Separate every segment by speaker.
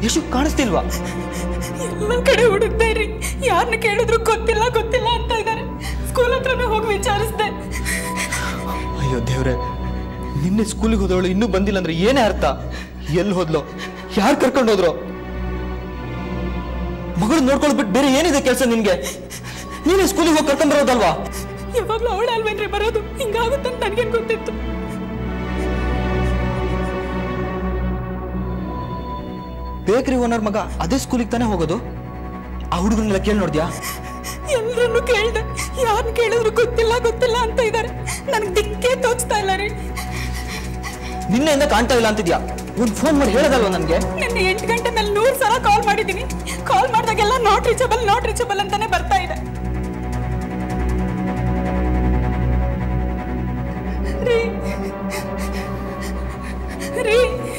Speaker 1: ಯಶು ಕಾಣಿಸ್ತಿಲ್ವಾ
Speaker 2: ಎಲ್ಲ ಕಡೆ ಹುಡುಕ್ತಾ ಇರಿ ಯಾರನ್ನ ಕೇಳಿದ್ರು ಗೊತ್ತಿಲ್ಲ ಗೊತ್ತಿಲ್ಲ ಅಂತ ಇದ್ದಾರೆ ಸ್ಕೂಲ್ ಹತ್ರನೇ ಹೋಗಿ ವಿಚಾರಿಸ್ದೆ
Speaker 1: ಅಯ್ಯೋ ದೇವ್ರೆ ನಿನ್ನೆ ಸ್ಕೂಲಿಗೆ ಹೋದವಳು ಇನ್ನೂ ಬಂದಿಲ್ಲ ಅಂದ್ರೆ ಏನೇ ಅರ್ಥ ಎಲ್ಲಿ ಹೋದ್ಲು ಯಾರು ಕರ್ಕೊಂಡು ಹೋದ್ರು ಮಗಳು ನೋಡ್ಕೊಳ್ಬಿಟ್ಟು ಬೇರೆ ಏನಿದೆ ಕೆಲಸ ನಿನ್ಗೆ ನೀನೇ ಸ್ಕೂಲಿಗೆ ಹೋಗಿ ಕರ್ಕೊಂಡ್ ಬರೋದಲ್ವಾ
Speaker 2: ಯಾವಾಗ್ಲೂ ಅವಳ ಅಲ್ವೇನ್ರಿ ಬರೋದು ಹಿಂಗಾಗುತ್ತಂತ ನನಗೇನ್ ಗೊತ್ತಿತ್ತು
Speaker 1: ಬೇಕರಿ ಓನರ್ ಮಗ ಅದೇ ಸ್ಕೂಲಿಗೆ ತಾನೇ ಹೋಗೋದು ಆ ಹುಡುಗರನ್ನೆಲ್ಲ ಕೇಳಿ ನೋಡ್ದ್ಯಾ
Speaker 2: ಎಲ್ರನ್ನೂ ಕೇಳ್ದೆ ಯಾರನ್ನ ಕೇಳಿದ್ರು ಗೊತ್ತಿಲ್ಲ ಗೊತ್ತಿಲ್ಲ ಅಂತ ಇದ್ದಾರೆ ನನಗೆ ದಿಕ್ಕೇ ತೋಚ್ತಾ ಇಲ್ಲ ರೀ
Speaker 1: ನಿನ್ನೆಯಿಂದ ಕಾಣ್ತಾ ಇಲ್ಲ ಅಂತಿದ್ಯಾ ಒಂದು ಫೋನ್ ಮಾಡಿ ಹೇಳೋದಲ್ವಾ ನನಗೆ
Speaker 2: ನಿನ್ನೆ ಎಂಟು ಗಂಟೆ ಮೇಲೆ ನೂರು ಸಲ ಕಾಲ್ ಮಾಡಿದ್ದೀನಿ ಕಾಲ್ ಮಾಡಿದಾಗೆಲ್ಲ ನಾಟ್ ರೀಚಬಲ್ ನಾಟ್ ರೀಚಬಲ್ ಅಂತಾನೆ ಬರ್ತಾ ಇದೆ ರೀ ರೀ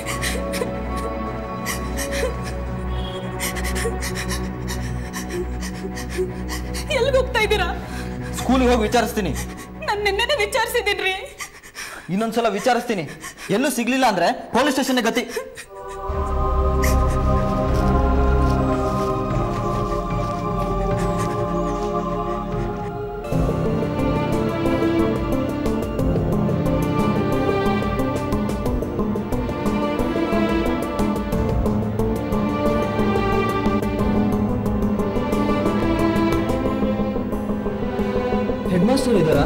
Speaker 2: ಎಲ್ಲಿಗೆ ಹೋಗ್ತಾ ಇದ್ದೀರಾ
Speaker 1: ಸ್ಕೂಲಿಗೆ ಹೋಗಿ ವಿಚಾರಿಸ್ತೀನಿ
Speaker 2: ನಾನು ನಿನ್ನೆನೆ ವಿಚಾರಿಸಿದ್ದೀನಿ
Speaker 1: ಇನ್ನೊಂದ್ಸಲ ವಿಚಾರಿಸ್ತೀನಿ ಎಲ್ಲೂ ಸಿಗ್ಲಿಲ್ಲ ಅಂದ್ರೆ ಪೊಲೀಸ್ ಸ್ಟೇಷನ್ ಗತಿ ಹೆಡ್ ಮಾಸ್ಟರ್ ಇದ್ದಾರಾ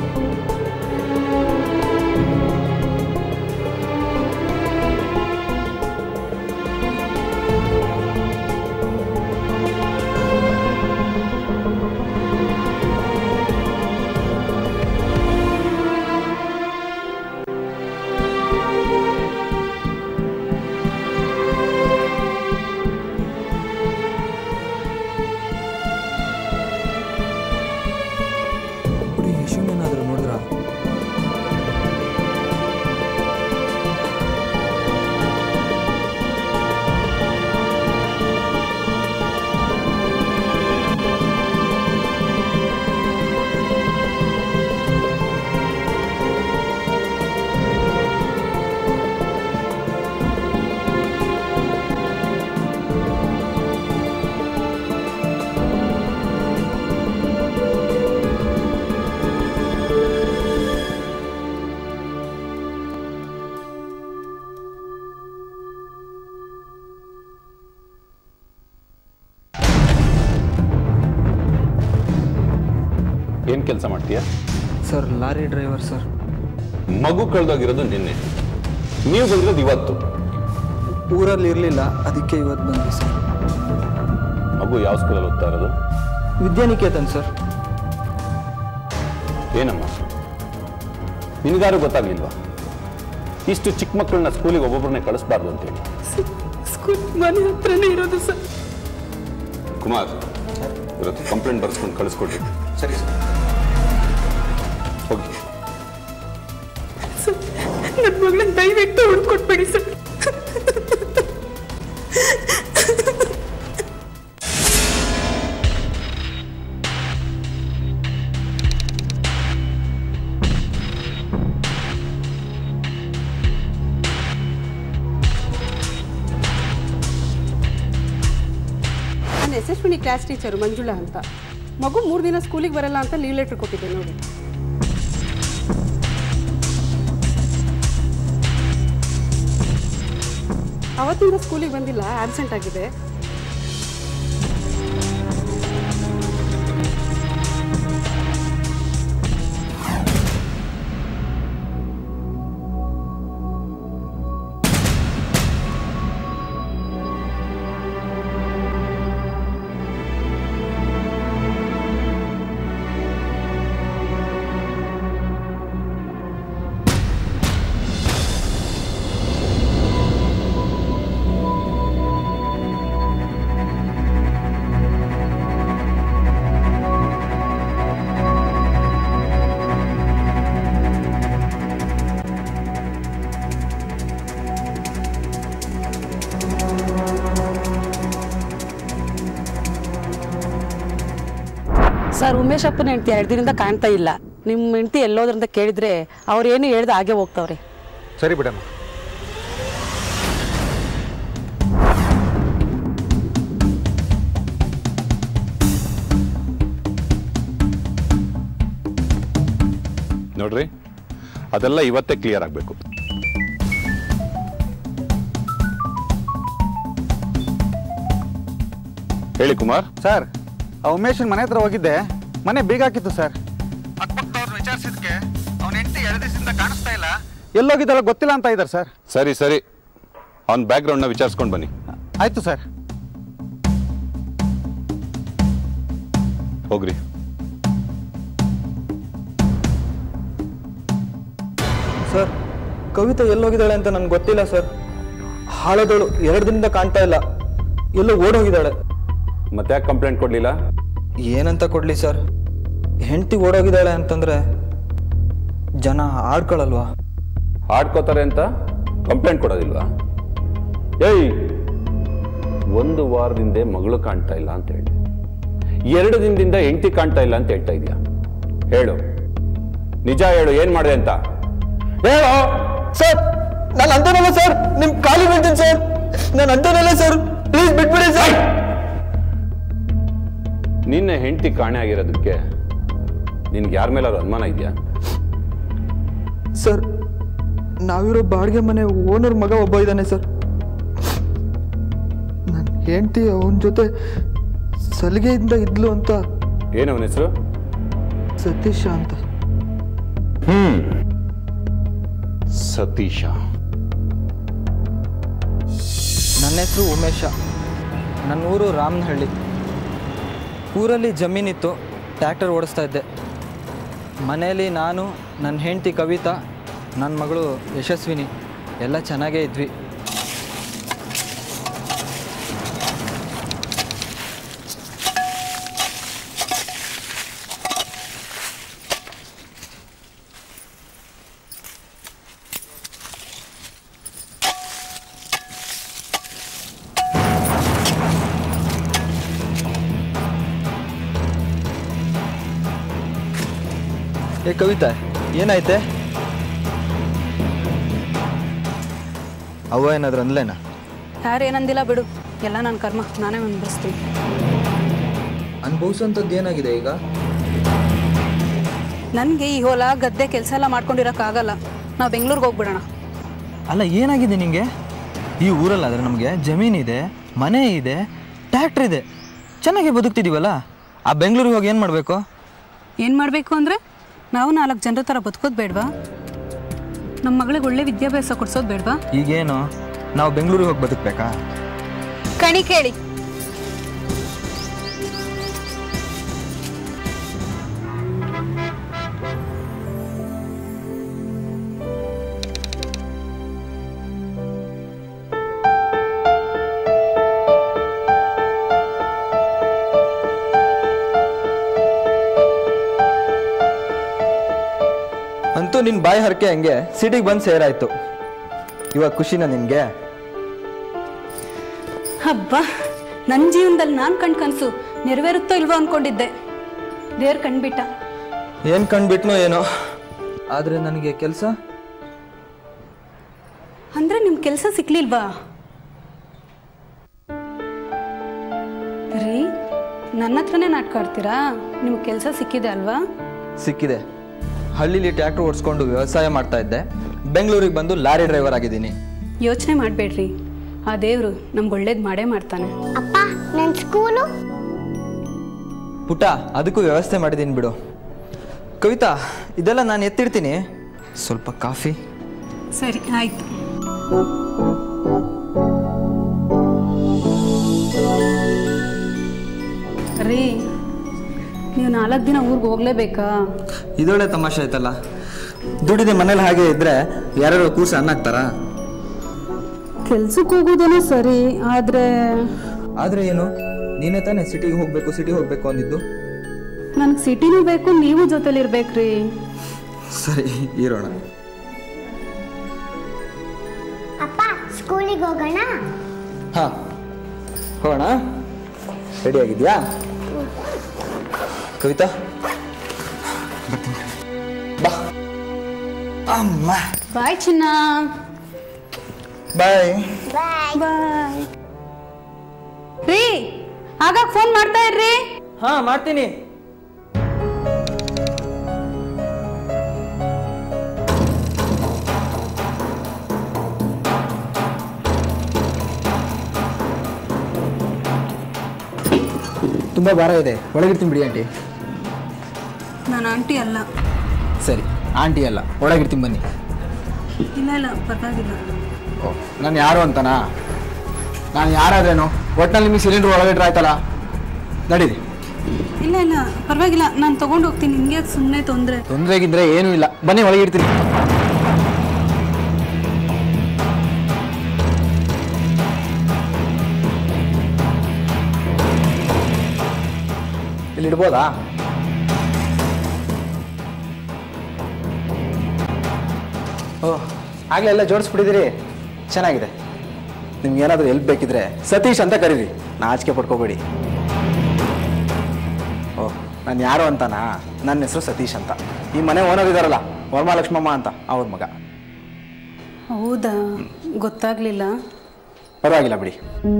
Speaker 1: ಹುಡುಗಿ ಯಶುನೇನಾದ್ರೂ ನೋಡಿದ್ರ
Speaker 3: ಏನು ಕೆಲಸ ಮಾಡ್ತೀಯಾ
Speaker 1: ಸರ್ ಲಾರಿ ಡ್ರೈವರ್ ಸರ್
Speaker 3: ಮಗು ಕಳೆದೋಗಿರೋದು ನಿನ್ನೆ ನೀವು ಬಂದಿರೋದು ಇವತ್ತು
Speaker 1: ಊರಲ್ಲಿ ಇರಲಿಲ್ಲ ಅದಕ್ಕೆ ಇವತ್ತು ಬಂದ್ವಿ ಸರ್
Speaker 3: ಮಗು ಯಾವ ಸ್ಕೂಲಲ್ಲಿ ಓದ್ತಾ ಇರೋದು
Speaker 1: ವಿದ್ಯಾನಿಕೇತನ್ ಸರ್
Speaker 3: ಏನಮ್ಮ ನಿನಗಾರು ಗೊತ್ತಾಗ್ಲಿಲ್ವಾ ಇಷ್ಟು ಚಿಕ್ಕ ಮಕ್ಕಳನ್ನ ಸ್ಕೂಲಿಗೆ ಒಬ್ಬೊಬ್ಬರನ್ನೇ ಕಳಿಸ್ಬಾರ್ದು ಅಂತೇಳಿ
Speaker 2: ಸ್ಕೂಲ್ ಮನೆ ಹತ್ರನೇ ಇರೋದು ಸರ್
Speaker 3: ಕುಮಾರ್ ಇವತ್ತು ಕಂಪ್ಲೇಂಟ್ ಬರ್ಸ್ಕೊಂಡು ಕಳಿಸ್ಕೊಡ್ರಿ
Speaker 1: ಸರಿ ಸರ್
Speaker 3: ಹೋಗಿ
Speaker 2: ಸರ್ ನನ್ನ ಮಗಳನ್ನ ದಯವಿಟ್ಟು ಹುಡ್ಕೊಟ್ಬೇಡಿ ಸರ್
Speaker 4: ನಾನು ಯಶಸ್ವಿನಿ ಕ್ಲಾಸ್ ಟೀಚರು ಮಂಜುಳಾ ಅಂತ ಮಗು ಮೂರು ದಿನ ಸ್ಕೂಲಿಗೆ ಬರಲ್ಲ ಅಂತ ಲೀವ್ ಲೆಟ್ರ್ ಕೊಟ್ಟಿದ್ದೆ ನೋಡಿ ಅವತ್ತಿಂದ ಸ್ಕೂಲಿಗೆ ಬಂದಿಲ್ಲ ಆಬ್ಸೆಂಟ್ ಆಗಿದೆ ಸರ್ ಉಮೇಶ್ ಅಪ್ಪನ ಹೆಂಡತಿ ಎರಡು ದಿನದಿಂದ ಕಾಣ್ತಾ ಇಲ್ಲ ನಿಮ್ಮ ಹೆಂಡತಿ ಎಲ್ಲೋದ್ರಂತ ಕೇಳಿದ್ರೆ ಅವ್ರು ಏನು ಹೇಳ್ದೆ ಹಾಗೆ ಹೋಗ್ತಾವ್ರೆ
Speaker 5: ಸರಿ ಬಿಡಮ್ಮ
Speaker 3: ನೋಡ್ರಿ ಅದೆಲ್ಲ ಇವತ್ತೇ ಕ್ಲಿಯರ್ ಆಗಬೇಕು ಹೇಳಿ ಕುಮಾರ್
Speaker 5: ಸರ್ ಆ ಉಮೇಶನ್ ಮನೆ ಹತ್ರ ಹೋಗಿದ್ದೆ ಮನೆ ಬೀಗ ಹಾಕಿತ್ತು ಸರ್ ಅಕ್ಕಪಕ್ಕದವ್ರು ವಿಚಾರಿಸಿದ್ಕೆ ಅವನ ಹೆಂಡತಿ ಎರಡು ದಿವಸದಿಂದ ಕಾಣಿಸ್ತಾ ಇಲ್ಲ ಎಲ್ಲೋಗಿದ್ದಲ್ಲ ಗೊತ್ತಿಲ್ಲ ಅಂತ ಇದ್ದಾರೆ ಸರ್
Speaker 3: ಸರಿ ಸರಿ ಅವನ ಬ್ಯಾಕ್ಗ್ರೌಂಡ್ನ ವಿಚಾರಿಸ್ಕೊಂಡು ಬನ್ನಿ
Speaker 5: ಆಯ್ತು ಸರ್
Speaker 3: ಹೋಗ್ರಿ
Speaker 1: ಸರ್ ಕವಿತಾ ಎಲ್ಲೋಗಿದ್ದಾಳೆ ಅಂತ ನನ್ಗೆ ಗೊತ್ತಿಲ್ಲ ಸರ್ ಹಾಳದವಳು ಎರಡು ದಿನದಿಂದ ಕಾಣ್ತಾ ಇಲ್ಲ ಎಲ್ಲೋ ಓಡೋಗಿದ್ದಾಳೆ
Speaker 3: ಮತ್ತೆ ಯಾಕೆ ಕಂಪ್ಲೇಂಟ್ ಕೊಡಲಿಲ್ಲ
Speaker 1: ಏನಂತ ಕೊಡ್ಲಿ ಸರ್ ಹೆಂಡತಿ ಓಡೋಗಿದ್ದಾಳೆ ಅಂತಂದ್ರೆ ಜನ ಆಡ್ಕೊಳಲ್ವಾ
Speaker 3: ಆಡ್ಕೋತಾರೆ ಅಂತ ಕಂಪ್ಲೇಂಟ್ ಕೊಡೋದಿಲ್ವಾ ಏಯ್ ಒಂದು ವಾರದಿಂದ ಮಗಳು ಕಾಣ್ತಾ ಇಲ್ಲ ಅಂತ ಹೇಳಿ ಎರಡು ದಿನದಿಂದ ಹೆಂಡತಿ ಕಾಣ್ತಾ ಇಲ್ಲ ಅಂತ ಹೇಳ್ತಾ ಇದೀಯ ಹೇಳು ನಿಜ ಹೇಳು ಏನ್ ಮಾಡಿದೆ ಅಂತ ಹೇಳು
Speaker 1: ಸರ್ ನಾನು ಅಂತನಲ್ಲ ಸರ್ ನಿಮ್ ಕಾಲಿ ಬೀಳ್ತೀನಿ ಸರ್ ನಾನು ಅಂತನಲ್ಲ ಸರ್ ಪ್ಲೀಸ್ ಬಿಟ್ಬಿಡಿ ಸರ್
Speaker 3: ನಿನ್ನ ಹೆಂಡತಿ ಕಾಣೆ ಆಗಿರೋದಕ್ಕೆ ನಿನ್ಗೆ ಯಾರ ಮೇಲಾದ್ರು ಅನುಮಾನ ಇದೆಯಾ
Speaker 1: ಸರ್ ನಾವಿರೋ ಬಾಡಿಗೆ ಮನೆ ಓನರ್ ಮಗ ಒಬ್ಬ ಇದ್ದಾನೆ ಸರ್ ನನ್ನ ಹೆಂಡತಿ ಅವನ ಜೊತೆ ಸಲಿಗೆಯಿಂದ ಇದ್ಲು ಅಂತ
Speaker 3: ಏನು ಅವನ ಹೆಸರು
Speaker 1: ಸತೀಶ ಅಂತ
Speaker 3: ಹ್ಮ್ ಸತೀಶ
Speaker 1: ನನ್ನ ಹೆಸರು ಉಮೇಶ ನನ್ನ ಊರು ರಾಮನಹಳ್ಳಿ ಊರಲ್ಲಿ ಜಮೀನಿತ್ತು ಟ್ರ್ಯಾಕ್ಟರ್ ಓಡಿಸ್ತಾ ಇದ್ದೆ ಮನೆಯಲ್ಲಿ ನಾನು ನನ್ನ ಹೆಂಡತಿ ಕವಿತಾ ನನ್ನ ಮಗಳು ಯಶಸ್ವಿನಿ ಎಲ್ಲ ಚೆನ್ನಾಗೇ ಇದ್ವಿ ಏ ಕವಿತಾ ಏನಾಯ್ತೆ ಅವ್ವ ಏನಾದ್ರು ಅಂದ್ಲೇನಾ
Speaker 2: ಯಾರು ಏನಂದಿಲ್ಲ ಬಿಡು ಎಲ್ಲ ನನ್ನ ಕರ್ಮ ನಾನೇ ಅನ್ಭವಿಸ್ತೀನಿ
Speaker 1: ಅನುಭವಿಸೋಂಥದ್ದು ಏನಾಗಿದೆ ಈಗ
Speaker 2: ನನಗೆ ಈ ಹೊಲ ಗದ್ದೆ ಕೆಲಸ ಎಲ್ಲ ಮಾಡ್ಕೊಂಡಿರೋಕ್ಕಾಗಲ್ಲ ನಾವು ಬೆಂಗಳೂರಿಗೆ ಹೋಗ್ಬಿಡೋಣ
Speaker 1: ಅಲ್ಲ ಏನಾಗಿದೆ ನಿಂಗೆ ಈ ಊರಲ್ಲಾದ್ರೆ ನಮಗೆ ಜಮೀನಿದೆ ಮನೆ ಇದೆ ಟ್ರ್ಯಾಕ್ಟರ್ ಇದೆ ಚೆನ್ನಾಗಿ ಬದುಕ್ತಿದೀವಲ್ಲ ಆ ಬೆಂಗಳೂರಿಗೆ ಹೋಗಿ ಏನು ಮಾಡಬೇಕು
Speaker 2: ಏನು ಮಾಡಬೇಕು ಅಂದರೆ ನಾವು ನಾಲ್ಕು ಜನರ ಥರ ಬದುಕೋದು ಬೇಡವಾ ನಮ್ಮ ಮಗಳಿಗೆ ಒಳ್ಳೆ ವಿದ್ಯಾಭ್ಯಾಸ ಕೊಡ್ಸೋದು ಬೇಡವಾ
Speaker 1: ಈಗೇನು ನಾವು ಬೆಂಗಳೂರಿಗೆ ಹೋಗಿ ಬದುಕಬೇಕಾ
Speaker 2: ಕಣಿ ಕೇಳಿ
Speaker 1: ಅಂತೂ ನಿನ್ನ ಬಾಯಿ ಹರಕೆ ಹಂಗೆ ಸಿಟಿಗೆ ಬಂದು ಸೇರಾಯ್ತು ಇವಾಗ ಖುಷಿನ ನಿನಗೆ
Speaker 2: ಹಬ್ಬ ನನ್ನ ಜೀವನದಲ್ಲಿ ನಾನು ಕಣ್ ಕನಸು ನೆರವೇರುತ್ತೋ ಇಲ್ವೋ ಅಂದ್ಕೊಂಡಿದ್ದೆ ದೇವ್ರು ಕಣ್ಬಿಟ್ಟ
Speaker 1: ಏನು ಕಂಡ್ಬಿಟ್ನೋ ಏನೋ ಆದರೆ ನನಗೆ ಕೆಲಸ
Speaker 2: ಅಂದರೆ ನಿಮ್ಮ ಕೆಲಸ ಸಿಕ್ಲಿಲ್ವಾ ರೀ ನನ್ನ ಹತ್ರನೇ ನಾಟಕ ಆಡ್ತೀರಾ ನಿಮ್ಗೆ ಕೆಲಸ ಸಿಕ್ಕಿದೆ ಅಲ್ವಾ
Speaker 1: ಸಿಕ್ಕಿದೆ ಹಳ್ಳಿಲಿ ಟ್ರ್ಯಾಕ್ಟರ್ ಓಡಿಸ್ಕೊಂಡು ವ್ಯವಸಾಯ ಮಾಡ್ತಾ ಇದ್ದೆ ಬೆಂಗಳೂರಿಗೆ ಬಂದು ಲಾರಿ ಡ್ರೈವರ್ ಆಗಿದ್ದೀನಿ
Speaker 2: ಯೋಚನೆ ಮಾಡಬೇಡ್ರಿ ಆ ದೇವರು ನಮ್ಗೆ ಒಳ್ಳೇದು ಮಾಡೇ ಮಾಡ್ತಾನೆ
Speaker 6: ಅಪ್ಪ ನನ್ನ ಸ್ಕೂಲು
Speaker 1: ಪುಟ ಅದಕ್ಕೂ ವ್ಯವಸ್ಥೆ ಮಾಡಿದ್ದೀನಿ ಬಿಡು ಕವಿತಾ ಇದೆಲ್ಲ ನಾನು ಎತ್ತಿಡ್ತೀನಿ ಸ್ವಲ್ಪ ಕಾಫಿ
Speaker 2: ಸರಿ ಆಯ್ತು ರೀ ನೀವು ನಾಲ್ಕು ದಿನ ಊರಿಗೆ ಹೋಗ್ಲೇಬೇಕಾ
Speaker 1: ಇದೊಳ್ಳೆ ತಮಾಷೆ ಆಯ್ತಲ್ಲ ದುಡಿದೆ ಮನೇಲಿ ಹಾಗೆ ಇದ್ರೆ ಯಾರು ಕೂರ್ಸಿ ಅನ್ನ ಹಾಕ್ತಾರಾ
Speaker 2: ಕೆಲ್ಸಕ್ಕೆ ಹೋಗೋದೇನೋ ಸರಿ ಆದರೆ
Speaker 1: ಆದರೆ ಏನು ನೀನೇ ತಾನೇ ಸಿಟಿಗೆ ಹೋಗಬೇಕು ಸಿಟಿಗೆ ಹೋಗಬೇಕು ಅಂದಿದ್ದು
Speaker 2: ನನಗೆ ಸಿಟಿನೂ ಬೇಕು ನೀವು ಜೊತೆಲಿರ್ಬೇಕ್ರಿ
Speaker 1: ಸರಿ ಇರೋಣ
Speaker 6: ಅಪ್ಪ ಸ್ಕೂಲಿಗೆ ಹೋಗೋಣ
Speaker 1: ಹಾಂ ಹೋಗೋಣ ರೆಡಿ ಆಗಿದ್ಯಾ ಕವಿತಾ ಬರ್ತೀನಿ ಬಾ ಅಮ್ಮ
Speaker 2: ಬಾಯ್ ಚಿನ್ನ
Speaker 1: ಬಾಯ್
Speaker 6: ಬಾಯ್
Speaker 2: ಬಾಯ್ ರೀ ಆಗಾಗ ಫೋನ್ ಮಾಡ್ತಾ ಇರ್ರಿ
Speaker 1: ಹಾಂ ಮಾಡ್ತೀನಿ ತುಂಬ ಭಾರ ಇದೆ ಒಳಗಿರ್ತೀನಿ ಬಿಡಿ ಆಂಟಿ
Speaker 2: ನಾನು ಆಂಟಿ ಅಲ್ಲ
Speaker 1: ಸರಿ ಆಂಟಿ ಅಲ್ಲ ಒಳಗಿರ್ತೀನಿ ಬನ್ನಿ
Speaker 2: ಇಲ್ಲ ಇಲ್ಲ ಪರವಾಗಿಲ್ಲ
Speaker 1: ಓ ನಾನು ಯಾರು ಅಂತನಾ ನಾನು ಯಾರಾದ್ರೇನು ಒಟ್ಟಿನಲ್ಲಿ ನಿಮಗೆ ಸಿಲಿಂಡ್ರ್ ಒಳಗಿಟ್ರೆ ಆಯ್ತಲ್ಲ ನಡೀರಿ
Speaker 2: ಇಲ್ಲ ಇಲ್ಲ ಪರವಾಗಿಲ್ಲ ನಾನು ತಗೊಂಡು ಹೋಗ್ತೀನಿ ನಿಮಗೆ ಸುಮ್ಮನೆ ತೊಂದರೆ
Speaker 1: ತೊಂದರೆಗಿದ್ರೆ ಏನೂ ಇಲ್ಲ ಬನ್ನಿ ಒಳಗಿರ್ತೀನಿ ಇಲ್ಲಿ ಇಡ್ಬೋದಾ ಓ ಆಗಲೇ ಎಲ್ಲ ಜೋಡಿಸ್ಬಿಟ್ಟಿದ್ದೀರಿ ಚೆನ್ನಾಗಿದೆ ನಿಮ್ಗೆ ಏನಾದರೂ ಎಲ್ಪ್ ಬೇಕಿದ್ರೆ ಸತೀಶ್ ಅಂತ ಕರೀರಿ ನಾಚಿಕೆ ಪಡ್ಕೋಬೇಡಿ ಓ ನಾನು ಯಾರು ಅಂತಾನಾ ನನ್ನ ಹೆಸರು ಸತೀಶ್ ಅಂತ ಈ ಮನೆ ಓನರ್ ಇದಾರಲ್ಲ ವರ್ಮಾಲಕ್ಷ್ಮಮ್ಮ ಅಂತ ಅವ್ರ ಮಗ
Speaker 2: ಹೌದಾ ಗೊತ್ತಾಗ್ಲಿಲ್ಲ
Speaker 1: ಪರವಾಗಿಲ್ಲ ಬಿಡಿ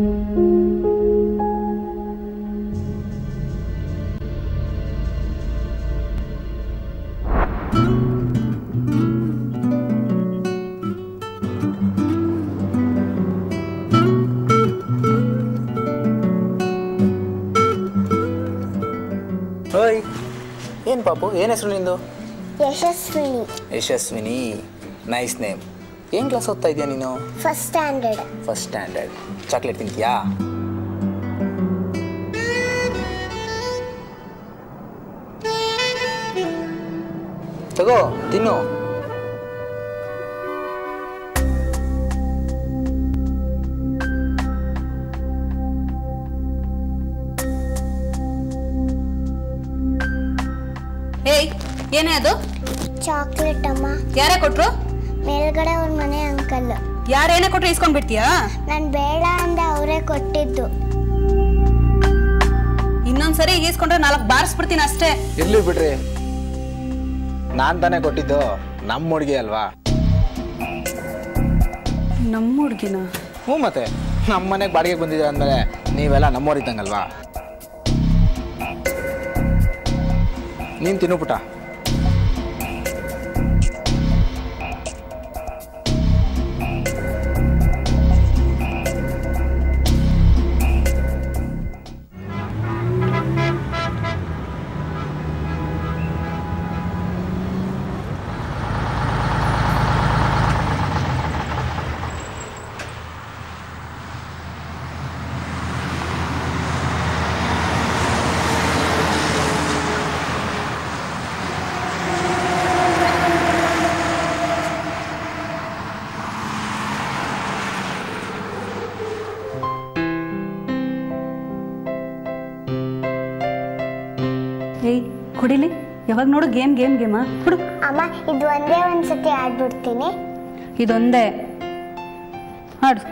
Speaker 1: ಓಯ್ ಏನು ಪಾಪು ಏನು ಹೆಸರು ನಿಂದು
Speaker 6: ಯಶಸ್ವಿನಿ
Speaker 1: ಯಶಸ್ವಿನಿ ನೈಸ್ ನೇಮ್ ಏನು ಕ್ಲಾಸ್ ಓದ್ತಾ ಇದೆಯಾ ನೀನು
Speaker 6: first standard
Speaker 1: first standard chocolate ತಿಂತೀಯಾ ತಗೋ ತಿನ್ನು
Speaker 2: ಏಯ್ ಏನೇ ಅದು
Speaker 6: ಚಾಕ್ಲೇಟ್ ಅಮ್ಮ
Speaker 2: ಯಾರೇ ಕೊಟ್ರು
Speaker 6: ಮೇಲ್ಗಡೆ ಅವ್ರ ಮನೆ ಅಂಕಲ್
Speaker 2: ಯಾರೇನೇ ಕೊಟ್ರು ಇಸ್ಕೊಂಡ್ ಬಿಡ್ತೀಯಾ
Speaker 6: ನಾನು ಬೇಡ ಅಂದೆ ಅವರೇ ಕೊಟ್ಟಿದ್ದು
Speaker 2: ಇನ್ನೊಂದ್ಸರಿ ಈಸ್ಕೊಂಡ್ರೆ ನಾಲ್ಕು ಬಾರಿಸ್ಬಿಡ್ತೀನಿ ಅಷ್ಟೇ
Speaker 1: ಇರ್ಲಿ ಬಿಡ್ರಿ ನಾನ್ ತಾನೇ ಕೊಟ್ಟಿದ್ದು ನಮ್ಮ ಹುಡುಗಿ ಅಲ್ವಾ
Speaker 2: ನಮ್ಮ ಹುಡ್ಗಿನ
Speaker 1: ಹ್ಞೂ ಮತ್ತೆ ನಮ್ಮ ಮನೆಗೆ ಬಾಡಿಗೆ ಬಂದಿದ್ದೀರ ಅಂದಮೇಲೆ ನೀವೆಲ್ಲ ನಮ್ಮೋರಿದ್ದಂಗಲ್ವಾ ನೀನು ತಿನ್ನು ಪುಟ
Speaker 2: ಏಯ್ ಕುಡಿಲಿ ಯಾವಾಗ ನೋಡು ಗೇಮ್ ಗೇಮ್ ಗೇಮಾ ಹುಡು
Speaker 6: ಅಮ್ಮ ಇದು ಒಂದೇ ಒಂದ್ಸತಿ ಆಡ್ಬಿಡ್ತೀನಿ
Speaker 2: ಇದೊಂದೇ ಹಾಡು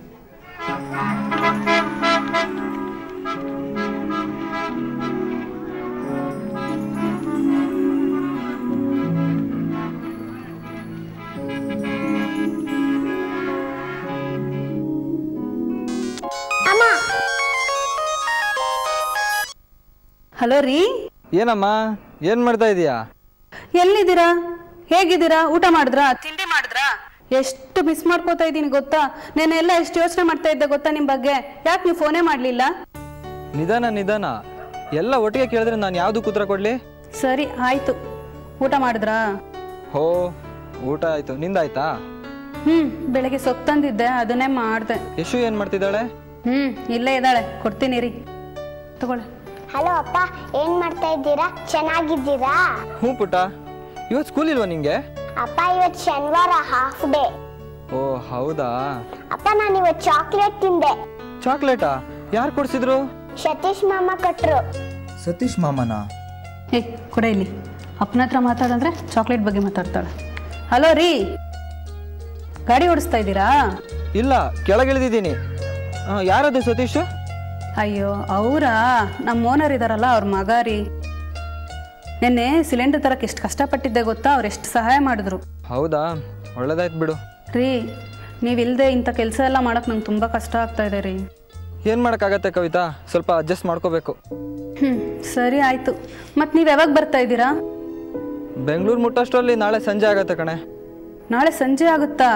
Speaker 6: ಅಮ್ಮ
Speaker 2: ಹಲೋ ರೀ
Speaker 1: ಏನಮ್ಮ ಏನು ಮಾಡ್ತಾ ಇದೀಯಾ
Speaker 2: ಎಲ್ಲಿದ್ದೀರಾ ಹೇಗಿದ್ದೀರಾ ಊಟ ಮಾಡಿದ್ರಾ ತಿಂಡಿ ಮಾಡಿದ್ರಾ ಎಷ್ಟು ಮಿಸ್ ಮಾಡ್ಕೋತಾ ಇದ್ದೀನಿ ಗೊತ್ತಾ ನಾನು ಎಲ್ಲ ಎಷ್ಟು ಯೋಚನೆ ಮಾಡ್ತಾ ಇದ್ದೆ ಗೊತ್ತಾ ನಿಮ್ಮ ಬಗ್ಗೆ ಯಾಕೆ ನೀವು ಫೋನೇ ಮಾಡಲಿಲ್ಲ
Speaker 1: ನಿಧಾನ ನಿಧಾನ ಎಲ್ಲ ಒಟ್ಟಿಗೆ ಕೇಳಿದ್ರೆ ನಾನು ಯಾವುದು ಕೂತ್ರ ಕೊಡಲಿ
Speaker 2: ಸರಿ ಆಯ್ತು ಊಟ ಮಾಡಿದ್ರಾ
Speaker 1: ಹೋ ಊಟ ಆಯಿತು ನಿಂದಾಯ್ತಾ
Speaker 2: ಹ್ಮ್ ಬೆಳಗ್ಗೆ ಸೊಪ್ಪು ತಂದಿದ್ದೆ ಅದನ್ನೇ ಮಾಡಿದೆ
Speaker 1: ಯಶು ಏನು ಮಾಡ್ತಿದ್ದಾಳೆ
Speaker 2: ಹ್ಮ್ ಇಲ್ಲೇ ಇದ್ದಾಳೆ ಕೊಡ್ತೀನಿ ರೀ ತಗೊಳ್ಳಿ
Speaker 6: ಹಲೋ ಅಪ್ಪ ಏನ್ ಮಾಡ್ತಾ ಇದ್ದೀರಾ ಚೆನ್ನಾಗಿದ್ದೀರಾ
Speaker 1: ಹ್ಞೂ ಪುಟ್ಟ ಇವತ್ತು ಸ್ಕೂಲ್ ಇಲ್ವಾ ನಿಂಗೆ
Speaker 6: ಅಪ್ಪ ಇವತ್ತು ಶನಿವಾರ ಹಾಫ್ ಡೇ
Speaker 1: ಓ ಹೌದಾ
Speaker 6: ಅಪ್ಪ ನಾನು ಇವತ್ತು ಚಾಕ್ಲೇಟ್ ತಿಂದೆ
Speaker 1: ಚಾಕ್ಲೇಟಾ ಯಾರು ಕೊಡ್ಸಿದ್ರು
Speaker 6: ಸತೀಶ್ ಮಾಮ ಕೊಟ್ರು
Speaker 1: ಸತೀಶ್ ಮಾಮನ
Speaker 2: ಏ ಕೊಡ ಇಲ್ಲಿ ಅಪ್ಪನ ಹತ್ರ ಮಾತಾಡಂದ್ರೆ ಚಾಕ್ಲೇಟ್ ಬಗ್ಗೆ ಮಾತಾಡ್ತಾಳೆ ಹಲೋ ರೀ ಗಾಡಿ ಓಡಿಸ್ತಾ ಇದ್ದೀರಾ
Speaker 1: ಇಲ್ಲ ಕೆಳಗಿಳಿದಿದ್ದೀನಿ ಯಾರದು ಸತೀಶ್
Speaker 2: ಅಯ್ಯೋ ಅವರಾ ನಮ್ಮ ಓನರ್ ಇದಾರಲ್ಲ ಅವ್ರ ಮಗ ರೀ ನಿನ್ನೆ ಸಿಲಿಂಡರ್ ತರಕ್ಕೆ ಎಷ್ಟು ಕಷ್ಟಪಟ್ಟಿದ್ದೆ ಗೊತ್ತಾ ಅವ್ರು ಎಷ್ಟು ಸಹಾಯ ಮಾಡಿದ್ರು
Speaker 1: ಹೌದಾ ಒಳ್ಳೇದಾಯ್ತು ಬಿಡು
Speaker 2: ರೀ ನೀವಿಲ್ಲದೆ ಇಂಥ ಕೆಲಸ ಎಲ್ಲ ಮಾಡೋಕೆ ನಂಗೆ ತುಂಬ ಕಷ್ಟ ಆಗ್ತಾ ಇದೆ ರೀ
Speaker 1: ಏನು ಮಾಡೋಕ್ಕಾಗತ್ತೆ ಕವಿತಾ ಸ್ವಲ್ಪ ಅಡ್ಜಸ್ಟ್ ಮಾಡ್ಕೋಬೇಕು
Speaker 2: ಹ್ಞೂ ಸರಿ ಆಯಿತು ಮತ್ತು ನೀವು ಯಾವಾಗ ಬರ್ತಾ ಇದ್ದೀರಾ
Speaker 1: ಬೆಂಗಳೂರು ಮುಟ್ಟಷ್ಟರಲ್ಲಿ ನಾಳೆ ಸಂಜೆ ಆಗತ್ತೆ ಕಣೆ
Speaker 2: ನಾಳೆ ಸಂಜೆ ಆಗುತ್ತಾ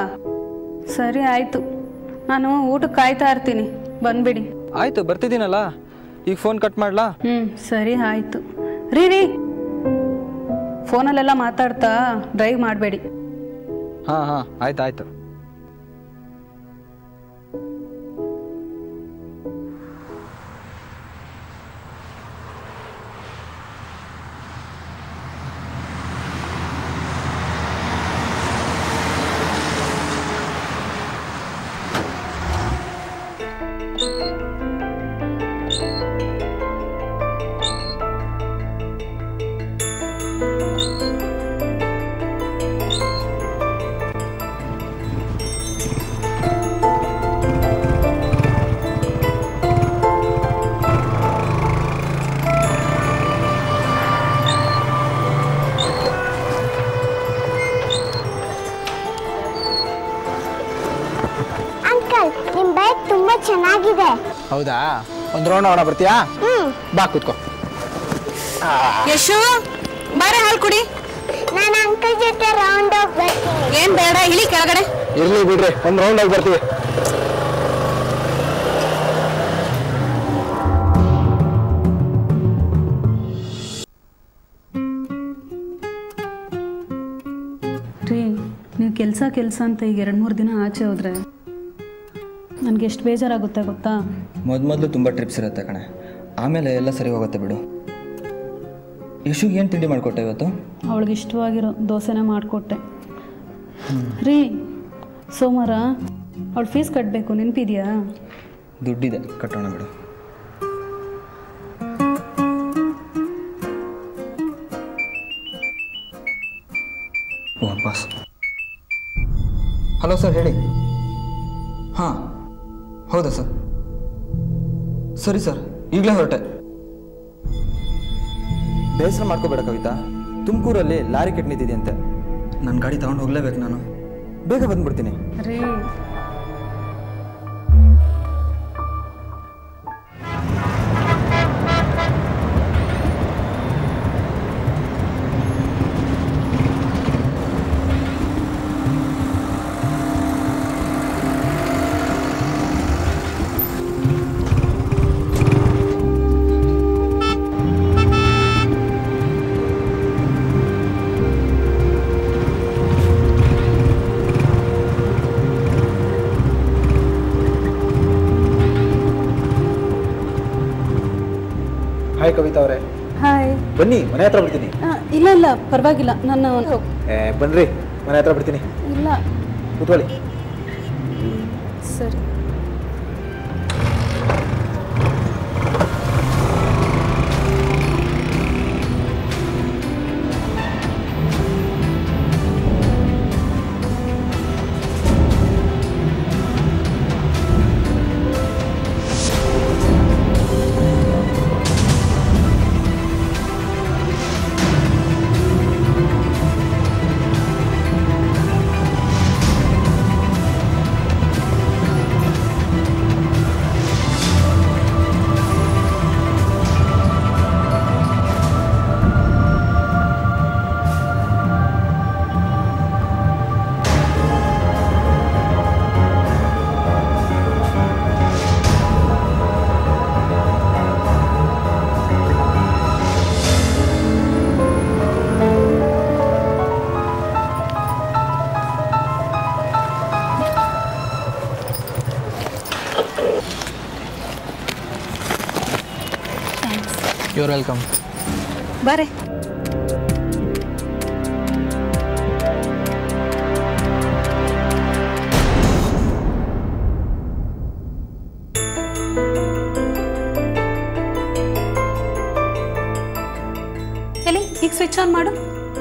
Speaker 2: ಸರಿ ಆಯಿತು ನಾನು ಊಟಕ್ಕೆ ಕಾಯ್ತಾ ಇರ್ತೀನಿ ಬಂದ್ಬಿಡಿ
Speaker 1: ಆಯಿತು ಬರ್ತಿದ್ದೀನಲ್ಲ ಈಗ ಫೋನ್ ಕಟ್ ಮಾಡ್ಲಾ
Speaker 2: ಹ್ಞೂ ಸರಿ ಆಯಿತು ರೀ ರೀ ಫೋನಲ್ಲೆಲ್ಲ ಮಾತಾಡ್ತಾ ಡ್ರೈವ್ ಮಾಡಬೇಡಿ
Speaker 1: ಹಾಂ ಹಾಂ ಆಯ್ತು ಆಯ್ತು
Speaker 6: ಅಂಕಲ್ ನಿಮ್ ಬೈಕ್ ತುಂಬಾ ಚೆನ್ನಾಗಿದೆ
Speaker 7: ಹೌದಾ ಒಂದು ರೌಂಡ್ ಅವಣ ಬರ್ತೀಯಾ ಬಾ ಕೂತ್ಕೋ
Speaker 2: ಯಶು ಬಾರೆ ಹಾಲು ಕುಡಿ
Speaker 6: ನಾನು ಅಂಕಲ್ ಜೊತೆ ರೌಂಡ್ ಹೋಗಿ ಬರ್ತೀನಿ
Speaker 2: ಏನ್ ಬೇಡ ಇಳಿ ಕೆಳಗಡೆ
Speaker 7: ಇರ್ಲಿ ಬಿಡ್ರಿ ಒಂದು ರೌಂಡ್ ಹೋಗಿ ಬರ್ತೀವಿ
Speaker 2: ರೀ ನೀವು ಕೆಲಸ ಕೆಲಸ ಅಂತ ಈಗ ಎರಡು ಮೂರು ದಿನ ಆಚೆ ಹೋದ್ರೆ ನನಗೆ ಎಷ್ಟು ಬೇಜಾರಾಗುತ್ತೆ ಗೊತ್ತಾ
Speaker 1: ಮೊದ್ ಮೊದಲು ತುಂಬ ಟ್ರಿಪ್ಸ್ ಇರುತ್ತೆ ಕಣೆ ಆಮೇಲೆ ಎಲ್ಲ ಸರಿ ಹೋಗುತ್ತೆ ಬಿಡು ಯಶುಗೆ ಏನು ತಿಂಡಿ ಮಾಡಿಕೊಟ್ಟೆ ಇವತ್ತು
Speaker 2: ಅವಳಿಗೆ ಇಷ್ಟವಾಗಿರೋ ದೋಸೆನೇ ಮಾಡಿಕೊಟ್ಟೆ ರೀ ಸೋಮವಾರ ಅವಳು ಫೀಸ್ ಕಟ್ಟಬೇಕು ನೆನಪಿದೆಯಾ
Speaker 1: ದುಡ್ಡಿದೆ ಕಟ್ಟೋಣ ಬಿಡು ಓ ಬಾಸ್ ಹಲೋ ಸರ್ ಹೇಳಿ ಹಾಂ ಹೌದಾ ಸರ್ ಸರಿ ಸರ್ ಈಗಲೇ ಹೊರಟೆ ಬೇಸರ ಮಾಡ್ಕೋಬೇಡ ಕವಿತಾ ತುಮಕೂರಲ್ಲಿ ಲಾರಿ ಕೆಟ್ಟು ನಿಂತಿದೆಯಂತೆ ನನ್ನ ಗಾಡಿ ತಗೊಂಡು ಹೋಗ್ಲೇಬೇಕು ನಾನು ಬೇಗ ಬಂದ್ಬಿಡ್ತೀನಿ
Speaker 2: ರೀ
Speaker 7: ಹಾಯ್ ಕವಿತಾ ಅವರೇ
Speaker 2: ಹಾಯ್
Speaker 7: ಬನ್ನಿ ಮನೆ ಹತ್ರ ಬಿಡ್ತೀನಿ
Speaker 2: ಇಲ್ಲ ಇಲ್ಲ ಪರವಾಗಿಲ್ಲ ನಾನು
Speaker 7: ಏ ಬನ್ರಿ ಮನೆ ಹತ್ರ ಬಿಡ್ತೀನಿ
Speaker 2: ಇಲ್ಲ
Speaker 7: ಕೂತ್ಕೊಳ್ಳಿ
Speaker 2: ಸರಿ
Speaker 1: ಯುವರ್ ವೆಲ್ಕಮ್
Speaker 2: ಬಾರೆ ಎಲ್ಲಿ ಈಗ ಸ್ವಿಚ್ ಆನ್ ಮಾಡು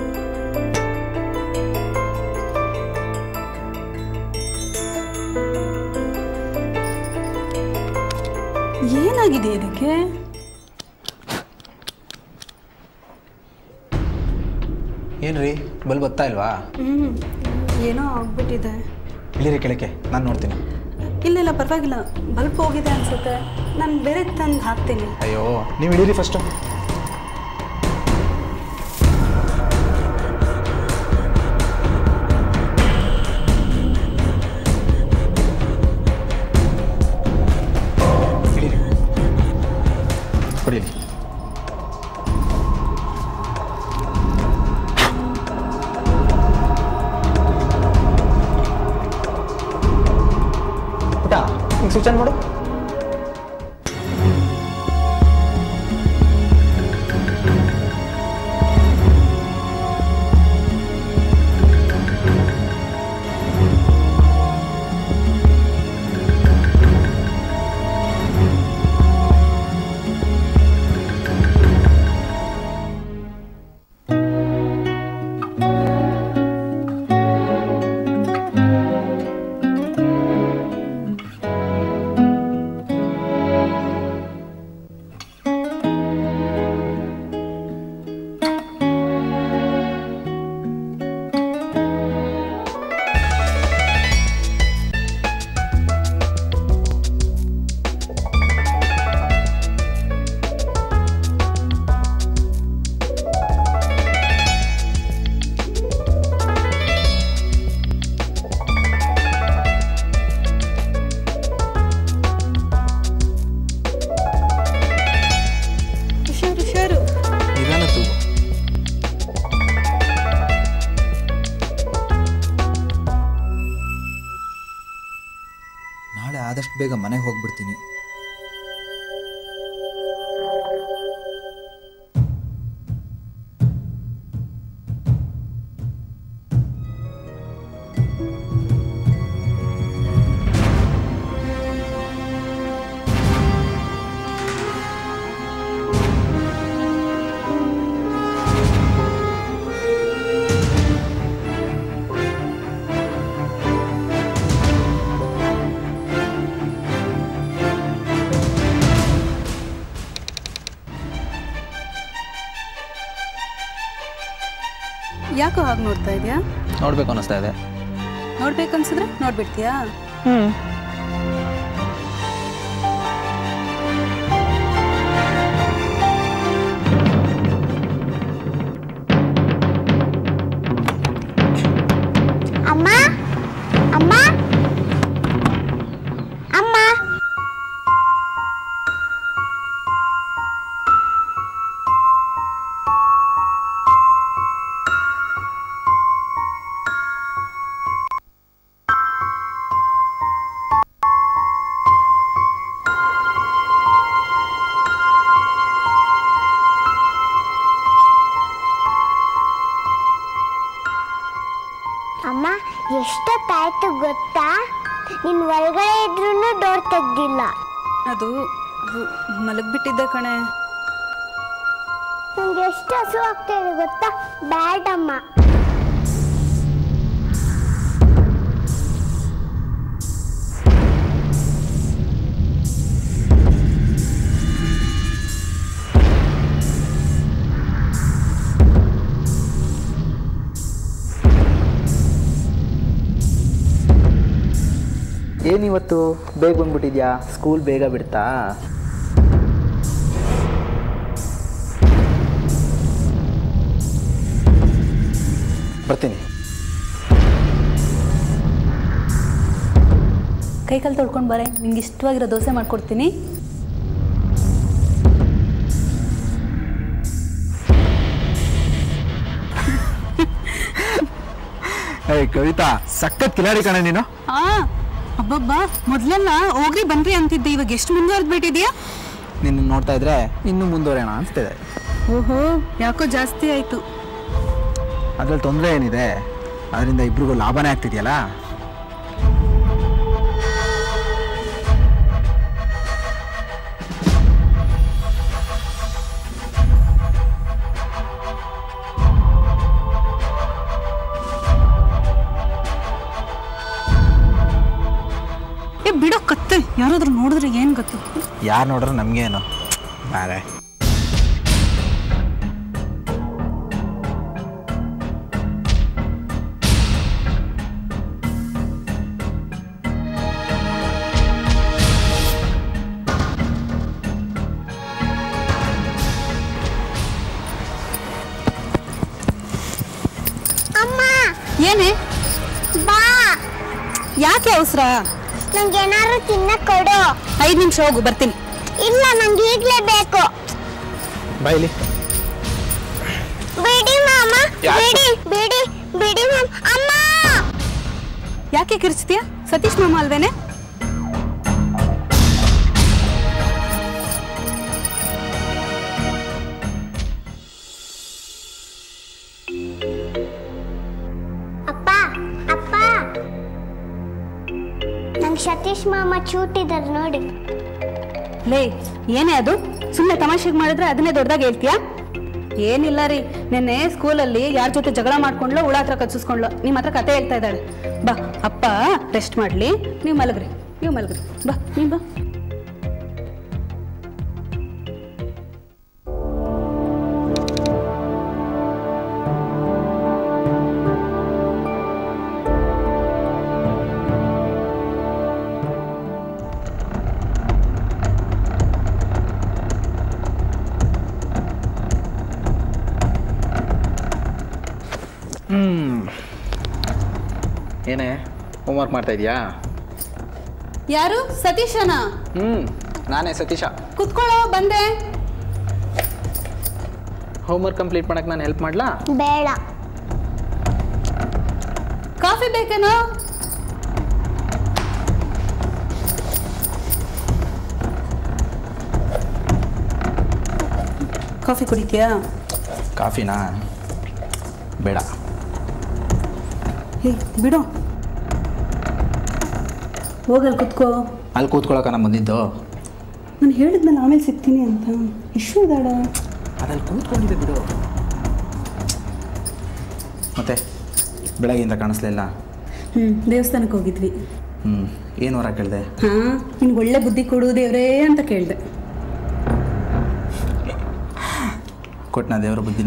Speaker 2: ಏನಾಗಿದೆ ಇದಕ್ಕೆ
Speaker 7: ಏನ್ರಿ ಬಲ್ ಬರ್ತಾ ಇಲ್ವಾ
Speaker 2: ಹ್ಞೂ ಏನೋ ಆಗ್ಬಿಟ್ಟಿದೆ
Speaker 7: ಇಳಿರಿ ಕೆಳಕ್ಕೆ ನಾನು ನೋಡ್ತೀನಿ
Speaker 2: ಇಲ್ಲ ಇಲ್ಲ ಪರವಾಗಿಲ್ಲ ಬಲ್ಪ್ ಹೋಗಿದೆ ಅನ್ಸುತ್ತೆ ನಾನು ಬೇರೆ ತಂದು ಹಾಕ್ತೀನಿ
Speaker 7: ಅಯ್ಯೋ ನೀವು ಇಳೀರಿ ಫಸ್ಟು ಇಳೀರಿ ಕಿಚನ್ ನೋಡು
Speaker 2: ಹುಷಾರು ಹುಷಾರು
Speaker 1: ನಿಧಾನ ತೂಗು ನಾಳೆ ಆದಷ್ಟು ಬೇಗ ಮನೆಗೆ ಹೋಗ್ಬಿಡ್ತೀನಿ
Speaker 2: ಯಾಕೋ ಹಾಗೆ ನೋಡ್ತಾ ಇದೆಯಾ
Speaker 7: ನೋಡ್ಬೇಕು ಅನ್ನಿಸ್ತಾ ಇದೆ
Speaker 2: ನೋಡ್ಬೇಕನ್ಸಿದ್ರೆ ನೋಡ್ಬಿಡ್ತೀಯಾ
Speaker 6: ಅಮ್ಮ ಅಮ್ಮ ಅಮ್ಮ ಅಮ್ಮ ಎಷ್ಟೊತ್ತಾಯ್ತು ಗೊತ್ತಾ ನೀನ್ ಒಳಗಡೆ ಇದ್ರೂ ಡೋರ್ ತೆಗ್ದಿಲ್ಲ
Speaker 2: ಅದು ಅದು ಮಲಗ್ಬಿಟ್ಟಿದ್ದೆ ಕಣೆ
Speaker 6: ನಂಗೆ ಎಷ್ಟು ಹಸು ಆಗ್ತಾ ಇದೆ ಗೊತ್ತಾ ಬ್ಯಾಡಮ್ಮ
Speaker 7: ಏನಿವತ್ತು ಬೇಗ ಬಂದ್ಬಿಟ್ಟಿದ್ಯಾ ಸ್ಕೂಲ್ ಬೇಗ ಬಿಡ್ತಾ ಬರ್ತೀನಿ
Speaker 2: ಕೈ ಕಾಲು ತೊಳ್ಕೊಂಡು ಬರೇ ನಿಂಗೆ ಇಷ್ಟವಾಗಿರೋ ದೋಸೆ ಮಾಡ್ಕೊಡ್ತೀನಿ
Speaker 5: ಏಯ್ ಕವಿತಾ ಸಖತ್ ಕಿಲಾಡಿ ಕಣೆ ನೀನು
Speaker 2: ಆ ಅಬ್ಬಬ್ಬಾ ಮೊದ್ಲೆಲ್ಲ ಹೋಗ್ರಿ ಬನ್ರಿ ಅಂತಿದ್ದೆ ಇವಾಗ ಎಷ್ಟು ಮುಂದುವರೆದ್ ಬಿಟ್ಟಿದ್ಯಾ
Speaker 7: ನಿನ್ನ ನೋಡ್ತಾ ಇದ್ರೆ ಇನ್ನೂ ಮುಂದುವರೆಯೋಣ ಅನಿಸ್ತಿದೆ
Speaker 2: ಓಹೋ ಯಾಕೋ ಜಾಸ್ತಿ ಆಯ್ತು
Speaker 5: ಅದ್ರಲ್ಲಿ ತೊಂದರೆ ಏನಿದೆ ಅದರಿಂದ ಇಬ್ರಿಗೂ ಲಾಭನೇ ಆಗ್ತಿದೆಯಲ್ಲ
Speaker 2: ಏ ಬಿಡೋ ಕತ್ತೆ ಯಾರಾದ್ರೂ ನೋಡಿದ್ರೆ ಏನ್ ಗೊತ್ತು
Speaker 5: ಯಾರು ನೋಡ್ರೆ ನಮಗೇನು ಬಾರೆ
Speaker 6: ಅಮ್ಮ
Speaker 2: ಏನೇ
Speaker 6: ಬಾ
Speaker 2: ಯಾಕೆ ಅವಸರ
Speaker 6: ನಂಗೆ ಏನಾದ್ರು ತಿನ್ನಕ್ ಕೊಡು
Speaker 2: ಐದು ನಿಮಿಷ ಹೋಗು ಬರ್ತೀನಿ
Speaker 6: ಇಲ್ಲ ನಂಗೆ ಈಗ್ಲೇ ಬೇಕು
Speaker 5: ಬಾಯ್ಲಿ
Speaker 6: ಬಿಡಿ ಮಾಮ ಬಿಡಿ ಬಿಡಿ ಬಿಡಿ ಮಾಮ ಅಮ್ಮ
Speaker 2: ಯಾಕೆ ಕಿರ್ಚ್ತೀಯ ಸತೀಶ್ ಮಾಮ ಅಲ್ವೇನೆ
Speaker 6: ಸತೀಶ್ ಮಾಮ ಚೂಟಿದಾರೆ ನೋಡಿ
Speaker 2: ಲೇ ಏನೇ ಅದು ಸುಮ್ಮನೆ ತಮಾಷೆಗೆ ಮಾಡಿದ್ರೆ ಅದನ್ನೇ ದೊಡ್ಡದಾಗಿ ಹೇಳ್ತೀಯಾ ಏನಿಲ್ಲ ರೀ ನಿನ್ನೆ ಸ್ಕೂಲಲ್ಲಿ ಯಾರ ಜೊತೆ ಜಗಳ ಮಾಡ್ಕೊಂಡ್ಲು ಹುಳ ಹತ್ರ ಕಚ್ಚಿಸ್ಕೊಂಡ್ಲು ನಿಮ್ಮ ಹತ್ರ ಕತೆ ಹೇಳ್ತಾ ಇದ್ದಾಳೆ ಬಾ ಅಪ್ಪ ರೆಸ್ಟ್ ಮಾಡ್ಲಿ ನೀವು ಮಲಗ್ರಿ ನೀವು ಮಲಗ್ರಿ ಬಾ ನೀ ಬಾ
Speaker 7: ಏನೇ ಹೋಮ್ವರ್ಕ್ ಮಾಡ್ತಾ ಇದೀಯಾ
Speaker 2: ಯಾರು ಸತೀಶನ
Speaker 7: ಹ್ಞೂ ನಾನೇ ಸತೀಶ
Speaker 2: ಕುತ್ಕೊಳ್ಳೋ ಬಂದೆ
Speaker 7: ಹೋಮ್ವರ್ಕ್ ಕಂಪ್ಲೀಟ್ ಮಾಡಕ್ಕೆ ನಾನು ಹೆಲ್ಪ್ ಮಾಡ್ಲಾ
Speaker 6: ಬೇಡ
Speaker 2: ಕಾಫಿ ಬೇಕೇನೋ ಕಾಫಿ ಕುಡಿತೀಯಾ
Speaker 7: ಕಾಫಿನಾ ಬೇಡ
Speaker 2: ಹೇ ಬಿಡು ಹೋಗಲ್ಲಿ ಕುತ್ಕೋ
Speaker 7: ಅಲ್ಲಿ ಕೂತ್ಕೊಳ್ಳೋಕೆ ನಾನು ಬಂದಿದ್ದು
Speaker 2: ನಾನು ಹೇಳಿದ್ನಲ್ಲ ಆಮೇಲೆ ಸಿಗ್ತೀನಿ ಅಂತ ಇಶ್ಯೂ ಇದ್ದಾಳ
Speaker 7: ಅದಲ್ಲಿ ಕೂತ್ಕೊಂಡಿದ್ದೆ ಬಿಡು ಮತ್ತೆ ಬೆಳಗ್ಗೆಯಿಂದ ಕಾಣಿಸ್ಲಿಲ್ಲ
Speaker 2: ಹ್ಞೂ ದೇವಸ್ಥಾನಕ್ಕೆ ಹೋಗಿದ್ವಿ
Speaker 7: ಹ್ಞೂ ಏನು ಹೊರ ಕೇಳಿದೆ
Speaker 2: ಹಾಂ ನಿನ್ಗೆ ಒಳ್ಳೆ ಬುದ್ಧಿ ಕೊಡು ದೇವ್ರೇ ಅಂತ ಕೇಳಿದೆ
Speaker 7: ಕೊಟ್ನಾ ದೇವರ ಬುದ್ಧಿನ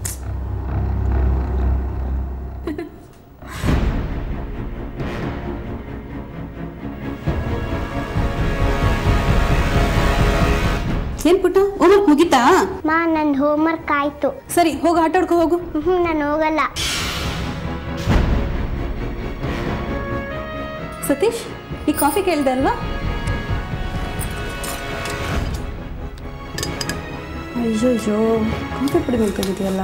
Speaker 2: ಏನು ಪುಟ್ಟ ಹೋಮ್ವರ್ಕ್ ಮುಗೀತಾ
Speaker 6: ಮಾ ನನ್ನ ಹೋಮ್ವರ್ಕ್ ಆಯ್ತು
Speaker 2: ಸರಿ ಹೋಗಿ ಆಟ ಆಡ್ಕೊ ಹೋಗು
Speaker 6: ಹ್ಞೂ ನಾನು ಹೋಗಲ್ಲ
Speaker 2: ಸತೀಶ್ ಈ ಕಾಫಿ ಕೇಳಿದೆ ಅಲ್ವಾ ಅಯ್ಯೋ ಅಯ್ಯೋ ಕಾಫಿ ಪುಡಿ ಮೇಲ್ಕೊಂಡಿದೆಯಲ್ಲ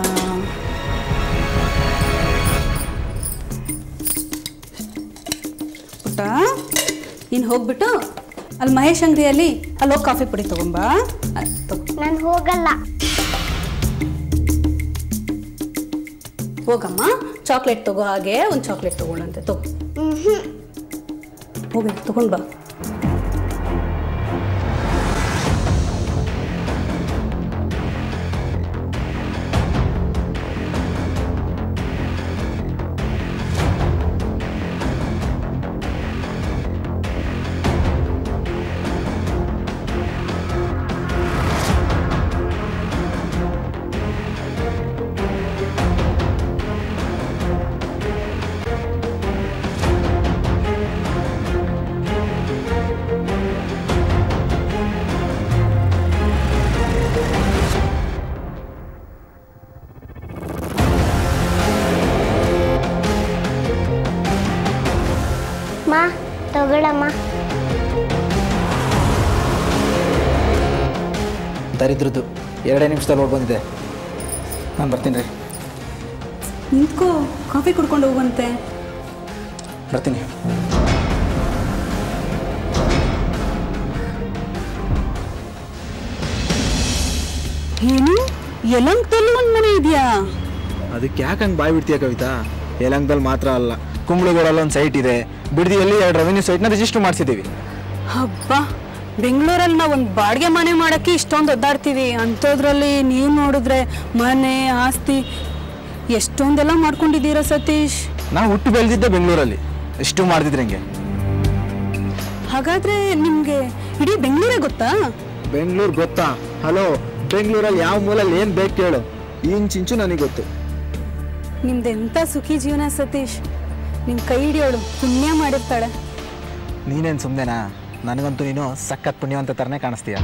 Speaker 2: ಪುಟ್ಟ ನೀನು ಹೋಗ್ಬಿಟ್ಟು ಅಲ್ಲಿ ಮಹೇಶ್ ಅಂಗಡಿಯಲ್ಲಿ ಅಲ್ಲಿ ಹೋಗಿ ಕಾಫಿ ಪುಡಿ ತಗೊಂಬಾ ಅದ್ ತಗೋ
Speaker 6: ನಾನು ಹೋಗಲ್ಲ
Speaker 2: ಹೋಗಮ್ಮ ಚಾಕ್ಲೇಟ್ ತಗೋ ಹಾಗೆ ಒಂದು ಚಾಕ್ಲೇಟ್ ತಗೊಳ್ಳಂತೆ ತಗೋ ಹೋಗಿ ತಗೊಂಡ್ ಬಾ
Speaker 6: ಮಾ ತಗೊಳಮ್ಮ
Speaker 7: ದರಿದ್ರದ್ದು ಎರಡೇ ನಿಮಿಷದಲ್ಲಿ ಓಡ್ ಬಂದಿದೆ ನಾನು ಬರ್ತೀನಿ ರೀ
Speaker 2: ನಿಂತ್ಕೋ ಕಾಫಿ ಕುಡ್ಕೊಂಡು ಹೋಗುವಂತೆ
Speaker 7: ಬರ್ತೀನಿ
Speaker 2: ಏನು ಯಲಂಕದಲ್ಲಿ ಒಂದು ಮನೆ ಇದೆಯಾ
Speaker 8: ಅದಕ್ಕೆ ಯಾಕೆ ಹಂಗೆ ಬಾಯ್ ಬಿಡ್ತೀಯ ಕವಿತಾ ಯಲಂಕದಲ್ಲಿ ಮಾತ್ರ ಅಲ್ಲ ಕುಂಬಳಗೂಡಲ್ಲಿ ಒಂದು ಸೈಟ್ ಇದೆ ಬಿಡದಿಯಲ್ಲಿ ಎರಡು ರೆವೆನ್ಯೂ ಸೈಟ್ನ ರಿಜಿಸ್ಟರ್ ಮಾಡಿಸಿದ್ದೀವಿ
Speaker 2: ಹಬ್ಬ ಬೆಂಗಳೂರಲ್ಲಿ ನಾವು ಒಂದು ಬಾಡಿಗೆ ಮನೆ ಮಾಡೋಕ್ಕೆ ಇಷ್ಟೊಂದು ಒದ್ದಾಡ್ತೀವಿ ಅಂಥದ್ರಲ್ಲಿ ನೀವು ನೋಡಿದ್ರೆ ಮನೆ ಆಸ್ತಿ ಎಷ್ಟೊಂದೆಲ್ಲ ಮಾಡ್ಕೊಂಡಿದ್ದೀರಾ ಸತೀಶ್
Speaker 8: ನಾವು ಹುಟ್ಟು ಬೆಳೆದಿದ್ದೆ ಬೆಂಗಳೂರಲ್ಲಿ ಎಷ್ಟು ಮಾಡ್ತಿದ್ರೆ ಹಂಗೆ
Speaker 2: ಹಾಗಾದ್ರೆ ನಿಮಗೆ ಇಡೀ ಬೆಂಗಳೂರೇ ಗೊತ್ತಾ
Speaker 8: ಬೆಂಗಳೂರು ಗೊತ್ತಾ ಹಲೋ ಬೆಂಗಳೂರಲ್ಲಿ ಯಾವ ಮೂಲಲ್ಲಿ ಏನು ಬೇಕು ಕೇಳು ಇಂಚಿಂಚು ನನಗೆ ಗೊತ್ತು
Speaker 2: ನಿಮ್ದು ಎಂಥ ಸುಖಿ ಜೀವನ ಸತೀಶ್ ನಿಮ್ಮ ಕೈ ಹಿಡಿಯೋಳು ಪುಣ್ಯ ಮಾಡಿರ್ತಾಳೆ
Speaker 8: ನೀನೇನು ಸುಮ್ಮನೆನಾ ನನಗಂತೂ ನೀನು ಸಖತ್ ಪುಣ್ಯವಂತ ಥರನೇ ಕಾಣಿಸ್ತೀಯ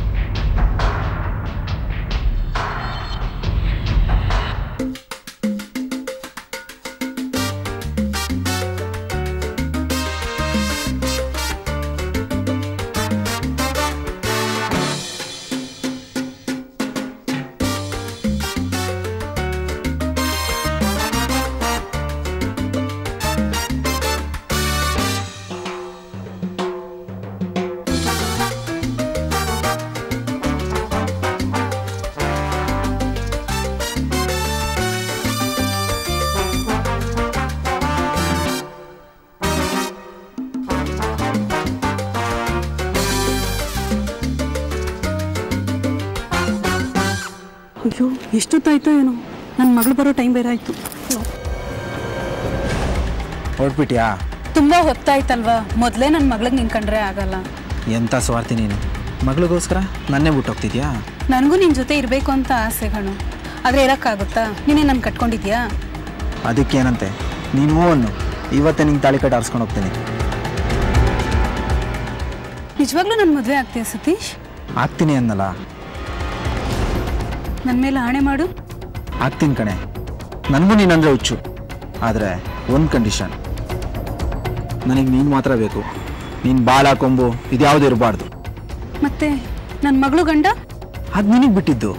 Speaker 2: ಅಯ್ಯೋ ಎಷ್ಟೊತ್ತಾಯ್ತೋ ಏನೋ ನನ್ನ ಮಗಳು ಬರೋ ಟೈಮ್ ಬೇರೆ ಆಯಿತು
Speaker 8: ಹೊರಟ್ಬಿಟ್ಯಾ
Speaker 2: ತುಂಬ ಹೊತ್ತಾಯ್ತಲ್ವಾ ಮೊದಲೇ ನನ್ನ ಮಗಳಿಗೆ ನಿನ್ ಕಂಡ್ರೆ ಆಗಲ್ಲ
Speaker 8: ಎಂಥ ಸ್ವಾರ್ಥಿ ನೀನು ಮಗಳಿಗೋಸ್ಕರ ನನ್ನೇ ಬಿಟ್ಟು ಹೋಗ್ತಿದ್ಯಾ
Speaker 2: ನನಗೂ ನಿನ್ನ ಜೊತೆ ಇರಬೇಕು ಅಂತ ಆಸೆ ಕಣು ಆದರೆ ಇರೋಕ್ಕಾಗುತ್ತಾ ನೀನೇ ನನ್ನ ಕಟ್ಕೊಂಡಿದ್ಯಾ
Speaker 8: ಅದಕ್ಕೇನಂತೆ ನೀನು ಹ್ಞೂ ಅನ್ನು ಇವತ್ತೇ ನಿಂಗೆ ತಾಳಿ ಕಟ್ಟಿ ಆರಿಸ್ಕೊಂಡು ಹೋಗ್ತೀನಿ
Speaker 2: ನಿಜವಾಗ್ಲೂ ನನ್ನ ಮದುವೆ ಆಗ್ತೀಯ ಸತೀಶ್
Speaker 8: ಆಗ್ತೀನಿ ಅನ್ನಲ್ಲ
Speaker 2: ನನ್ನ ಮೇಲೆ ಆಣೆ ಮಾಡು
Speaker 8: ಆಗ್ತೀನಿ ಕಣೆ ನನಗೂ ನೀನಂದ್ರೆ ಹುಚ್ಚು ಆದರೆ ಒಂದು ಕಂಡೀಷನ್ ನನಗೆ ನೀನು ಮಾತ್ರ ಬೇಕು ನೀನು ಬಾಳ ಕೊಂಬು ಇದ್ಯಾವುದು ಇರಬಾರ್ದು
Speaker 2: ಮತ್ತೆ ನನ್ನ ಮಗಳು ಗಂಡ
Speaker 8: ಅದು ನಿನಗೆ ಬಿಟ್ಟಿದ್ದು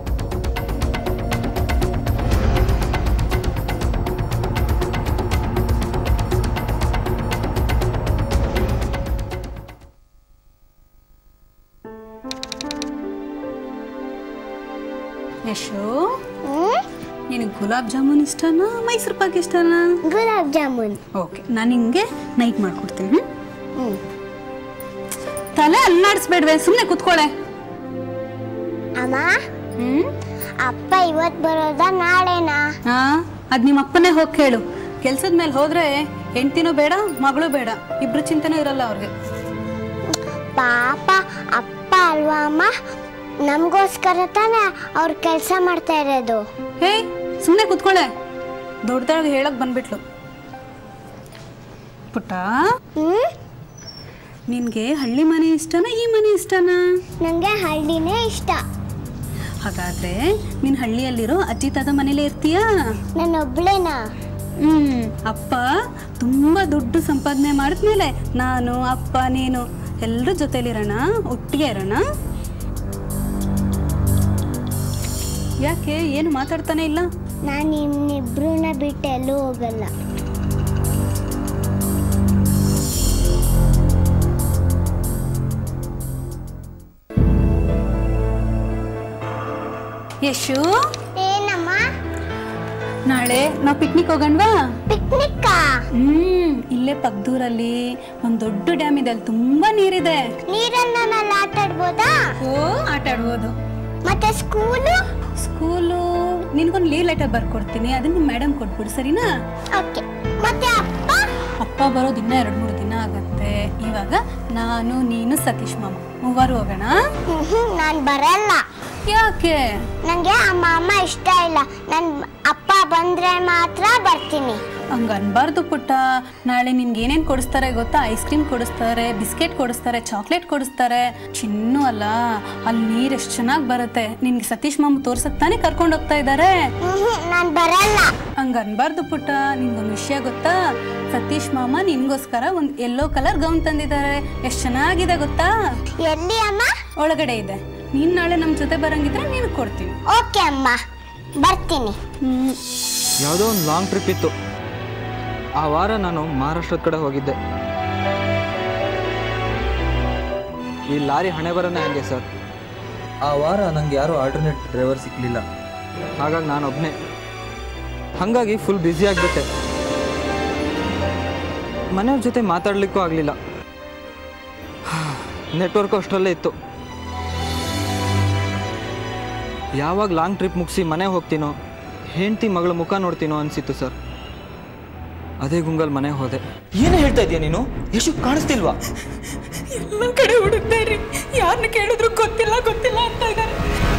Speaker 2: ಯಶೋ ನಿನಗೆ ಗುಲಾಬ್ ಜಾಮೂನ್ ಇಷ್ಟನಾ ಮೈಸೂರು ಪಾಕ್ ಇಷ್ಟನಾ
Speaker 6: ಗುಲಾಬ್ ಜಾಮೂನ್
Speaker 2: ಓಕೆ ನಾನು ನಿಂಗೆ ನೈಟ್ ಮಾಡ್ಕೊಡ್ತೀನಿ ಹ್ಮ್? ತಲೆ ಅಲ್ಲಾಡಿಸ್ಬೇಡ್ವೆ ಸುಮ್ಮನೆ ಕುತ್ಕೊಳೆ
Speaker 6: ಅಮ್ಮ
Speaker 2: ಹ್ಮ್
Speaker 6: ಅಪ್ಪ ಇವತ್ ಬರೋದಾ ನಾಳೆನಾ
Speaker 2: ಹಾ ಅದ್ ನಿಮ್ಮ ಅಪ್ಪನೇ ಹೋಗಿ ಕೇಳು ಕೆಲ್ಸದ ಮೇಲೆ ಹೋದ್ರೆ ಹೆಂಡ್ತಿನೂ ಬೇಡ ಮಗಳು ಬೇಡ ಇಬ್ರು ಚಿಂತೆನೂ ಇರಲ್ಲ ಅವ್ರಿಗೆ
Speaker 6: ಪಾಪ ಅಪ್ಪ ಅಲ್ವಾ ಅಮ್ಮ ನಮಗೋಸ್ಕರ ತಾನೇ ಅವ್ರು ಕೆಲಸ ಮಾಡ್ತಾ ಇರೋದು
Speaker 2: ಹೇ ಸುಮ್ಮನೆ ಕುತ್ಕೊಳೆ ದೊಡ್ಡದಾಗಿ ಹೇಳಕ್ ಬಂದ್ಬಿಟ್ಲು ಪುಟ್ಟ
Speaker 6: ಹ್ಮ್
Speaker 2: ನಿನ್ಗೆ ಹಳ್ಳಿ ಮನೆ ಇಷ್ಟನಾ ಈ ಮನೆ ಇಷ್ಟನಾ
Speaker 6: ನಂಗೆ ಹಳ್ಳಿನೇ ಇಷ್ಟ
Speaker 2: ಹಾಗಾದ್ರೆ ನೀನ್ ಹಳ್ಳಿಯಲ್ಲಿರೋ ಅಜ್ಜಿ ತಾತ ಮನೇಲೇ ಇರ್ತೀಯಾ
Speaker 6: ನಾನು ಒಬ್ಳೇನಾ
Speaker 2: ಹ್ಮ್ ಅಪ್ಪ ತುಂಬಾ ದುಡ್ಡು ಸಂಪಾದನೆ ಮಾಡಿದ್ಮೇಲೆ ನಾನು ಅಪ್ಪ ನೀನು ಎಲ್ಲರ ಜೊತೆಲಿರೋಣ ಒಟ್ಟಿಗೆ ಇರೋಣ ಯಾಕೆ ಏನು ಮಾತಾಡ್ತಾನೆ ಇಲ್ಲ
Speaker 6: ನಾನು ನಿಮ್ಮಿಬ್ರನ್ನ ಬಿಟ್ಟು ಎಲ್ಲೂ ಹೋಗಲ್ಲ
Speaker 2: ಯಶು
Speaker 6: ಏನಮ್ಮ
Speaker 2: ನಾಳೆ ನಾವು ಪಿಕ್ನಿಕ್ ಹೋಗಣ್ವಾ
Speaker 6: ಪಿಕ್ನಿಕ್
Speaker 2: ಹ್ಮ್ ಇಲ್ಲೇ ಪಕ್ದೂರಲ್ಲಿ ಒಂದ್ ದೊಡ್ಡ ಡ್ಯಾಮ್ ಇದೆ ಅಲ್ಲಿ ತುಂಬಾ ನೀರಿದೆ
Speaker 6: ನೀರನ್ನ ನಾನು ಆಟ ಆಡ್ಬೋದಾ
Speaker 2: ಓ ಆಟ ಆಡ್ಬೋದು
Speaker 6: ಮತ್ತೆ ಸ್ಕೂಲು
Speaker 2: ಸ್ಕೂಲು ನಿನ್ಗೊಂದು ಲೀವ್ ಲೆಟರ್ ಬರ್ಕೊಡ್ತೀನಿ ಅದನ್ನ ನಿಮ್ಮ ಮೇಡಮ್ ಕೊಟ್ಬಿಡು ಸರಿನಾ
Speaker 6: ಓಕೆ ಮತ್ತೆ ಅಪ್ಪ
Speaker 2: ಅಪ್ಪ ಬರೋದು ಇನ್ನೂ ಎರಡು ಮೂರು ದಿನ ಆಗತ್ತೆ ಇವಾಗ ನಾನು ನೀನು ಸತೀಶ್ ಮಾಮ ಮೂವರು ಹೋಗೋಣ
Speaker 6: ನಾನು ಬರಲ್ಲ
Speaker 2: ಯಾಕೆ
Speaker 6: ನಂಗೆ ಅಮ್ಮ ಅಮ್ಮ ಇಷ್ಟ ಇಲ್ಲ ನನ್ ಅಪ್ಪ ಬಂದ್ರೆ ಮಾತ್ರ ಬರ್ತೀನಿ
Speaker 2: ಹಂಗ ಅನ್ಬಾರ್ದು ಪುಟ್ಟ ನಾಳೆ ನಿನ್ಗೆ ಏನೇನು ಕೊಡಿಸ್ತಾರೆ ಗೊತ್ತಾ ಐಸ್ ಕ್ರೀಮ್ ಕೊಡಿಸ್ತಾರೆ ಬಿಸ್ಕೆಟ್ ಕೊಡಿಸ್ತಾರೆ ಚಾಕ್ಲೇಟ್ ಕೊಡಿಸ್ತಾರೆ ಚಿನ್ನು ಅಲ್ಲ ಅಲ್ಲಿ ನೀರು ಎಷ್ಟು ಚೆನ್ನಾಗಿ ಬರುತ್ತೆ ನಿನ್ಗೆ ಸತೀಶ್ ಮಾಮ ತೋರ್ಸಕ್ ತಾನೇ ಕರ್ಕೊಂಡು ಹೋಗ್ತಾ ಇದ್ದಾರೆ
Speaker 6: ನಾನು ಬರಲ್ಲ
Speaker 2: ಹಂಗ ಅನ್ಬಾರ್ದು ಪುಟ್ಟ ನಿನ್ಗೊಂದು ವಿಷಯ ಗೊತ್ತಾ ಸತೀಶ್ ಮಾಮ ನಿನ್ಗೋಸ್ಕರ ಒಂದು ಯೆಲ್ಲೋ ಕಲರ್ ಗೌನ್ ತಂದಿದ್ದಾರೆ ಎಷ್ಟು ಚೆನ್ನಾಗಿದೆ ಗೊತ್ತಾ
Speaker 6: ಎಲ್ಲಿ ಅಮ್ಮ
Speaker 2: ಒಳಗಡೆ ಇದೆ ನೀನ್ ನಾಳೆ ನಮ್ಮ ಜೊತೆ ಬರಂಗಿದ್ರೆ ನೀನು ಕೊಡ್ತೀನಿ
Speaker 6: ಓಕೆ ಅಮ್ಮ ಬರ್ತೀನಿ
Speaker 2: ಹ್ಮ್
Speaker 1: ಯಾವುದೋ ಒಂದು ಲಾಂಗ್ ಟ್ರಿಪ್ ಇತ್ತು ಆ ವಾರ ನಾನು ಮಹಾರಾಷ್ಟ್ರದ ಕಡೆ ಹೋಗಿದ್ದೆ ಈ ಲಾರಿ ಹಣೆ ಬರೋನೇ ಹಂಗೆ ಸರ್ ಆ ವಾರ ನಂಗೆ ಯಾರೂ ಆಲ್ಟರ್ನೇಟ್ ಡ್ರೈವರ್ ಸಿಕ್ಕಲಿಲ್ಲ ಹಾಗಾಗಿ ನಾನು ಒಬ್ಬನೇ ಹಾಗಾಗಿ ಫುಲ್ ಬ್ಯುಸಿ ಆಗಿಬಿಟ್ಟೆ ಮನೆಯವ್ರ ಜೊತೆ ಮಾತಾಡಲಿಕ್ಕೂ ಆಗಲಿಲ್ಲ ನೆಟ್ವರ್ಕು ಅಷ್ಟರಲ್ಲೇ ಇತ್ತು ಯಾವಾಗ ಲಾಂಗ್ ಟ್ರಿಪ್ ಮುಗಿಸಿ ಮನೆ ಹೋಗ್ತೀನೋ ಹೆಂಡ್ತಿ ಮಗಳ ಮುಖ ನೋಡ್ತೀನೋ ಅನಿಸಿತ್ತು ಸರ್ ಅದೇ ಗುಂಗಲ್ ಮನೆಗೆ ಹೋದೆ ಏನು ಹೇಳ್ತಾ ಇದೀಯ ನೀನು ಎಷ್ಟು ಕಾಣಿಸ್ತಿಲ್ವಾ
Speaker 2: ಎಲ್ಲ ಕಡೆ ಹುಡುಕ್ತಾ ಇರಿ ಯಾರನ್ನ ಕೇಳಿದ್ರು ಗೊತ್ತಿಲ್ಲ ಗೊತ್ತಿಲ್ಲ ಅಂತ ಇದ್ದಾರೆ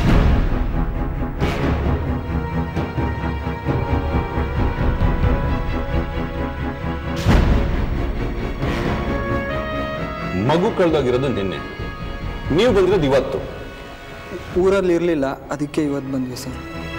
Speaker 3: ಮಗು ಕಳೆದೋಗಿರೋದು ನಿನ್ನೆ ನೀವು ಬಂದಿರೋದು ಇವತ್ತು
Speaker 1: ಊರಲ್ಲಿ ಇರಲಿಲ್ಲ ಅದಕ್ಕೆ ಇವತ್ತು ಬಂದ್ವಿ ಸರ್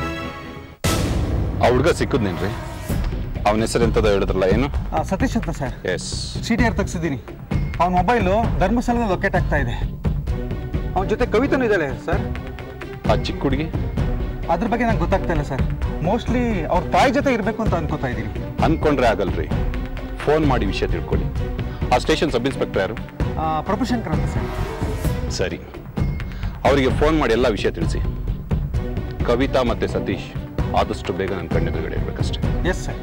Speaker 3: ಆ ಹುಡುಗ ಸಿಕ್ಕದ್ನೇನ್ರಿ ಅವನ ಹೆಸರು ಎಂತದ ಹೇಳಿದ್ರಲ್ಲ ಏನು
Speaker 5: ಆ, ಸತೀಶ್ ಅಂತ sir
Speaker 3: S
Speaker 5: C T R ತೆಗ್ಸಿದ್ದೀನಿ ಅವನ ಮೊಬೈಲು ಧರ್ಮಸ್ಥಳದಲ್ಲಿ ಲೊಕೇಟ್ ಆಗ್ತಾ ಇದೆ ಅವನ ಜೊತೆ ಕವಿತನೂ ಇದ್ದಾಳೆ ಸರ್
Speaker 3: ಆ ಚಿಕ್ಕ ಹುಡುಗಿ
Speaker 5: ಅದ್ರ ಬಗ್ಗೆ ನಂಗೆ ಗೊತ್ತಾಗ್ತಾ ಇಲ್ಲ ಸರ್ ಮೋಸ್ಟ್ಲಿ ಅವ್ರ ತಾಯಿ ಜೊತೆ ಇರಬೇಕು ಅಂತ ಅನ್ಕೋತಾ ಇದ್ದೀನಿ
Speaker 3: ಅನ್ಕೊಂಡ್ರೆ ಆಗಲ್ರಿ ಫೋನ್ ಮಾಡಿ ವಿಷಯ ತಿಳ್ಕೊಳ್ಳಿ ಆ ಸ್ಟೇಷನ್ ಸಬ್ ಇನ್ಸ್ಪೆಕ್ಟರ್ ಯಾರು
Speaker 5: ಆ, ಪ್ರಭುಶಂಕರ್ ಅಂತ ಸರ್
Speaker 3: ಸರಿ ಅವರಿಗೆ ಫೋನ್ ಮಾಡಿ ಎಲ್ಲ ವಿಷಯ ತಿಳಿಸಿ ಕವಿತಾ ಮತ್ತೆ ಸತೀಶ್ ಆದಷ್ಟು ಬೇಗ ನನ್ನ ಕಣ್ಣೆದುರುಗಡೆ ಇರಬೇಕಷ್ಟೇ
Speaker 5: ಎಸ್ ಸರ್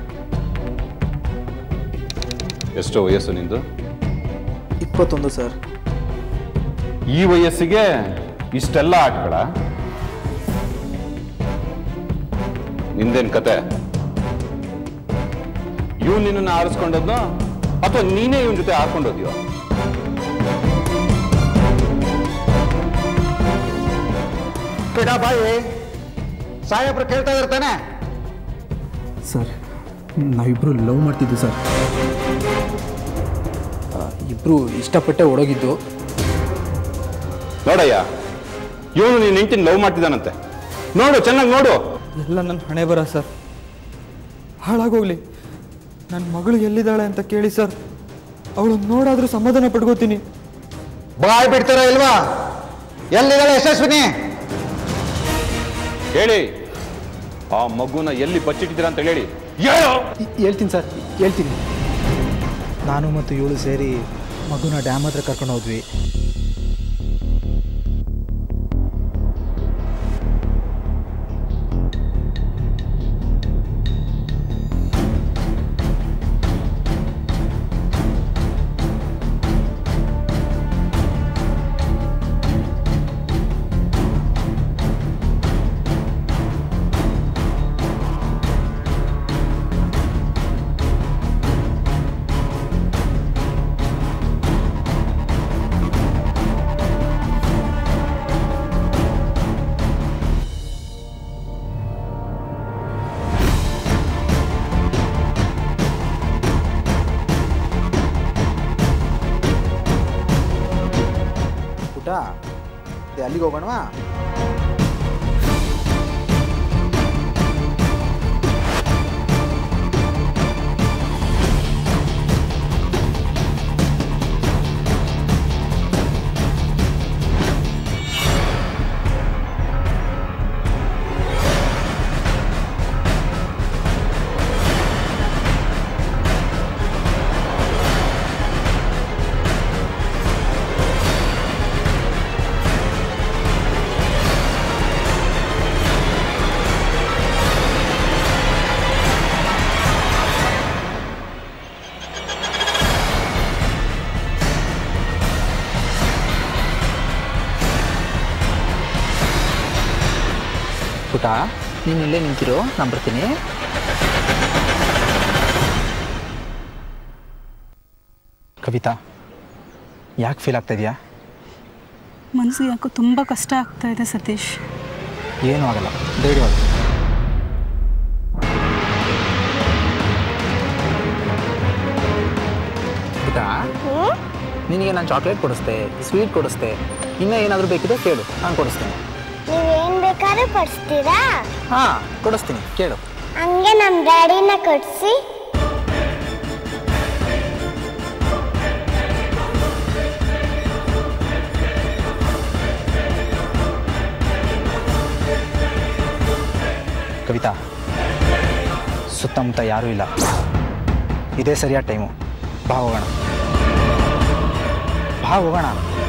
Speaker 3: ಎಷ್ಟು ವಯಸ್ಸು ನಿಂದು
Speaker 8: ಇಪ್ಪತ್ತೊಂದು ಸರ್
Speaker 3: ಈ ವಯಸ್ಸಿಗೆ ಇಷ್ಟೆಲ್ಲ ಆಟಗಳ ನಿಂದೇನ್ ಕತೆ ಇವನ್ ನಿನ್ನ ಆರಿಸ್ಕೊಂಡದ್ನೋ ಅಥವಾ ನೀನೇ ಇವನ್ ಜೊತೆ ಹಾಕೊಂಡೋದ್ಯೋ
Speaker 5: ಕಿಡ ಬಾಯಿ ಸಾಹೇಬ್ರು ಕೇಳ್ತಾ ಇರ್ತಾನೆ
Speaker 7: ಸರ್ ನಾವಿಬ್ಬರು ಲವ್ ಮಾಡ್ತಿದ್ವಿ ಸರ್ ಇಬ್ಬರು ಇಷ್ಟಪಟ್ಟೆ ಓಡೋಗಿದ್ದು
Speaker 3: ನೋಡಯ್ಯ ಇವನು ನೀನ್ ಹೆಂಡತಿನ ಲವ್ ಮಾಡ್ತಿದ್ದಾನಂತೆ ನೋಡು ಚೆನ್ನಾಗಿ ನೋಡು
Speaker 1: ಎಲ್ಲ ನನ್ನ ಹಣೆ ಬರ ಸರ್ ಹಾಳಾಗೋಗ್ಲಿ ನನ್ನ ಮಗಳು ಎಲ್ಲಿದ್ದಾಳೆ ಅಂತ ಕೇಳಿ ಸರ್ ಅವಳು ನೋಡಾದ್ರೂ ಸಮಾಧಾನ ಪಡ್ಕೋತೀನಿ
Speaker 5: ಬಾಯ್ ಬಿಡ್ತಾರ ಇಲ್ವಾ ಎಲ್ಲಿದ್ದಾಳೆ ಯಶಸ್ವಿನಿ
Speaker 3: ಹೇಳಿ ಆ ಮಗುನ ಎಲ್ಲಿ ಬಚ್ಚಿಟ್ಟಿದ್ದೀರಾ ಅಂತ ಹೇಳಿ ಹೇಳು
Speaker 7: ಹೇಳ್ತೀನಿ ಸರ್ ಹೇಳ್ತೀನಿ ನಾನು ಮತ್ತು ಇವಳು ಸೇರಿ ಮಗುನ ಡ್ಯಾಮ್ ಹತ್ರ ಕರ್ಕೊಂಡು ಹೋದ್ವಿ ಪುಟ ಅದೇ ಅಲ್ಲಿಗೆ ಹೋಗೋಣವಾ
Speaker 9: ಪುಟ ನೀನು ಇಲ್ಲೇ ನಿಂತಿರೋ ನಾನು ಬರ್ತೀನಿ
Speaker 7: ಕವಿತಾ ಯಾಕೆ ಫೀಲ್ ಆಗ್ತಾ ಇದೆಯಾ
Speaker 2: ಮನಸ್ಸಿಗೆ ಯಾಕೋ ತುಂಬ ಕಷ್ಟ ಆಗ್ತಾ ಇದೆ ಸತೀಶ್
Speaker 7: ಏನೂ ಆಗಲ್ಲ ಧೈರ್ಯವಾಗಿ
Speaker 9: ಪುಟ ನಿನಗೆ ನಾನು ಚಾಕ್ಲೇಟ್ ಕೊಡಿಸ್ದೆ ಸ್ವೀಟ್ ಕೊಡಿಸ್ದೆ ಇನ್ನೂ ಏನಾದರೂ ಬೇಕಿದ್ರೆ ಕೇಳು ನಾನು ಕೊಡಿಸ್ತೀನಿ
Speaker 6: ನೀವೇನ್ ಬೇಕಾದ್ರೂ ಕೊಡಿಸ್ತೀರಾ
Speaker 9: ಹಾಂ ಕೊಡಿಸ್ತೀನಿ ಕೇಳು
Speaker 6: ಹಂಗೆ ನಮ್ಮ ಡ್ಯಾಡಿನ ಕಟ್ಸಿ
Speaker 7: ಕವಿತಾ ಸುತ್ತಮುತ್ತ ಯಾರೂ ಇಲ್ಲ ಇದೇ ಸರಿಯಾದ ಟೈಮು ಬಾ ಹೋಗೋಣ ಬಾ ಹೋಗೋಣ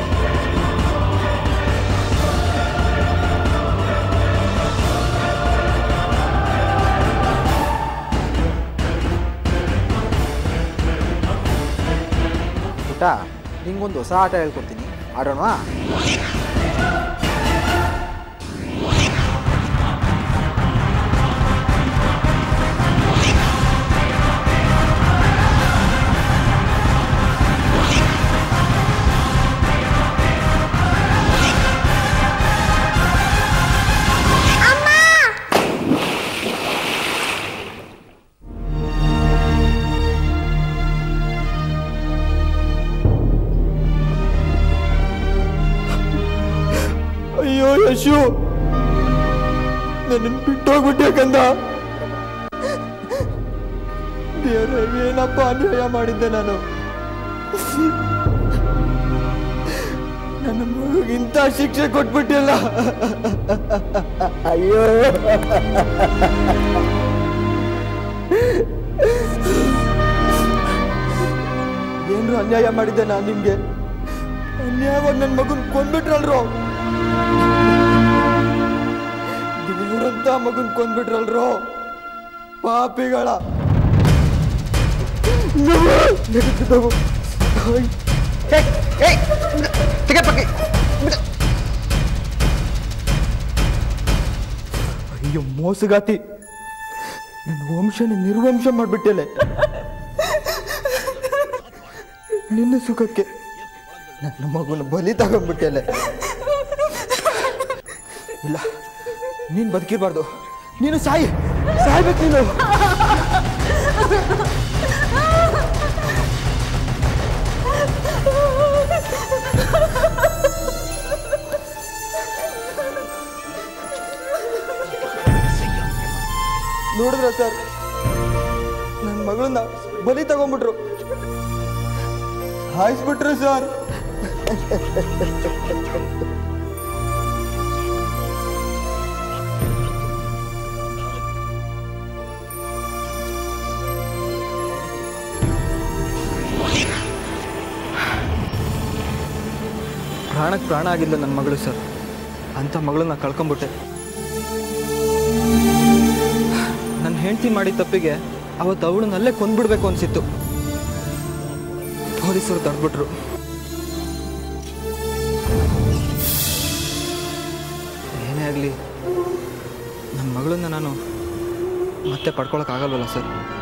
Speaker 7: ಪುಟ್ಟ ನಿಂಗೊಂದು ಹೊಸ ಆಟ ಹೇಳ್ಕೊಡ್ತೀನಿ ಆಡೋಣವಾ
Speaker 1: ಅಯ್ಯೋ ಯಶು ನನ್ನ ಬಿಟ್ಟೋಗ್ಬಿಟ್ಟೆ ಕಂದ ದೇವ್ರೆ ಏನಪ್ಪ ಅನ್ಯಾಯ ಮಾಡಿದ್ದೆ ನಾನು ನನ್ನ ಮಗುಗಿಂತ ಶಿಕ್ಷೆ ಕೊಟ್ಬಿಟ್ಟಿಲ್ಲ ಅಯ್ಯೋ ಏನ್ರು ಅನ್ಯಾಯ ಮಾಡಿದ್ದೆ ನಾನು ನಿಮ್ಗೆ ಅನ್ಯಾಯವಾಗಿ ನನ್ನ ಮಗನ್ ಕೊಂದ್ಬಿಟ್ರಲ್ರೋ ದೇವ್ರಂತ ಮಗನ್ ಕೊಂದ್ಬಿಟ್ರಲ್ರೋ ಪಾಪಿಗಳ ಅಯ್ಯೋ ಮೋಸಗಾತಿ ನನ್ನ ವಂಶನ ನಿರ್ವಂಶ ಮಾಡಿಬಿಟ್ಟಲೆ ನಿನ್ನ ಸುಖಕ್ಕೆ ನನ್ನ ಮಗುನ ಬಲಿ ತಗೊಂಡ್ಬಿಟ್ಟಲೆ ಇಲ್ಲ ನೀನು ಬದುಕಿರ್ಬಾರ್ದು ನೀನು ಸಾಯಿ ಸಾಯ್ಬೇಕು ನೀನು ನೋಡಿದ್ರ ಸರ್ ನನ್ನ ಮಗಳನ್ನ ಬಲಿ ತಗೊಂಡ್ಬಿಟ್ರು ಹಾಯಿಸ್ಬಿಟ್ರು ಸರ್ ಪ್ರಾಣಕ್ಕೆ ಪ್ರಾಣ ಆಗಿಲ್ಲ ನನ್ನ ಮಗಳು ಸರ್ ಅಂಥ ಮಗಳನ್ನ ಕಳ್ಕೊಂಬಿಟ್ಟೆ ನನ್ನ ಹೆಂಡತಿ ಮಾಡಿದ ತಪ್ಪಿಗೆ ಅವತ್ತು ಅವಳನ್ನ ಅಲ್ಲೇ ಕೊಂದ್ಬಿಡ್ಬೇಕು ಅನ್ಸಿತ್ತು ಪೊಲೀಸರು ತಡ್ಬಿಟ್ರು ಏನೇ ಆಗಲಿ ನನ್ನ ಮಗಳನ್ನ ನಾನು ಮತ್ತೆ ಪಡ್ಕೊಳಕ್ಕಾಗಲ್ವಲ್ಲ ಸರ್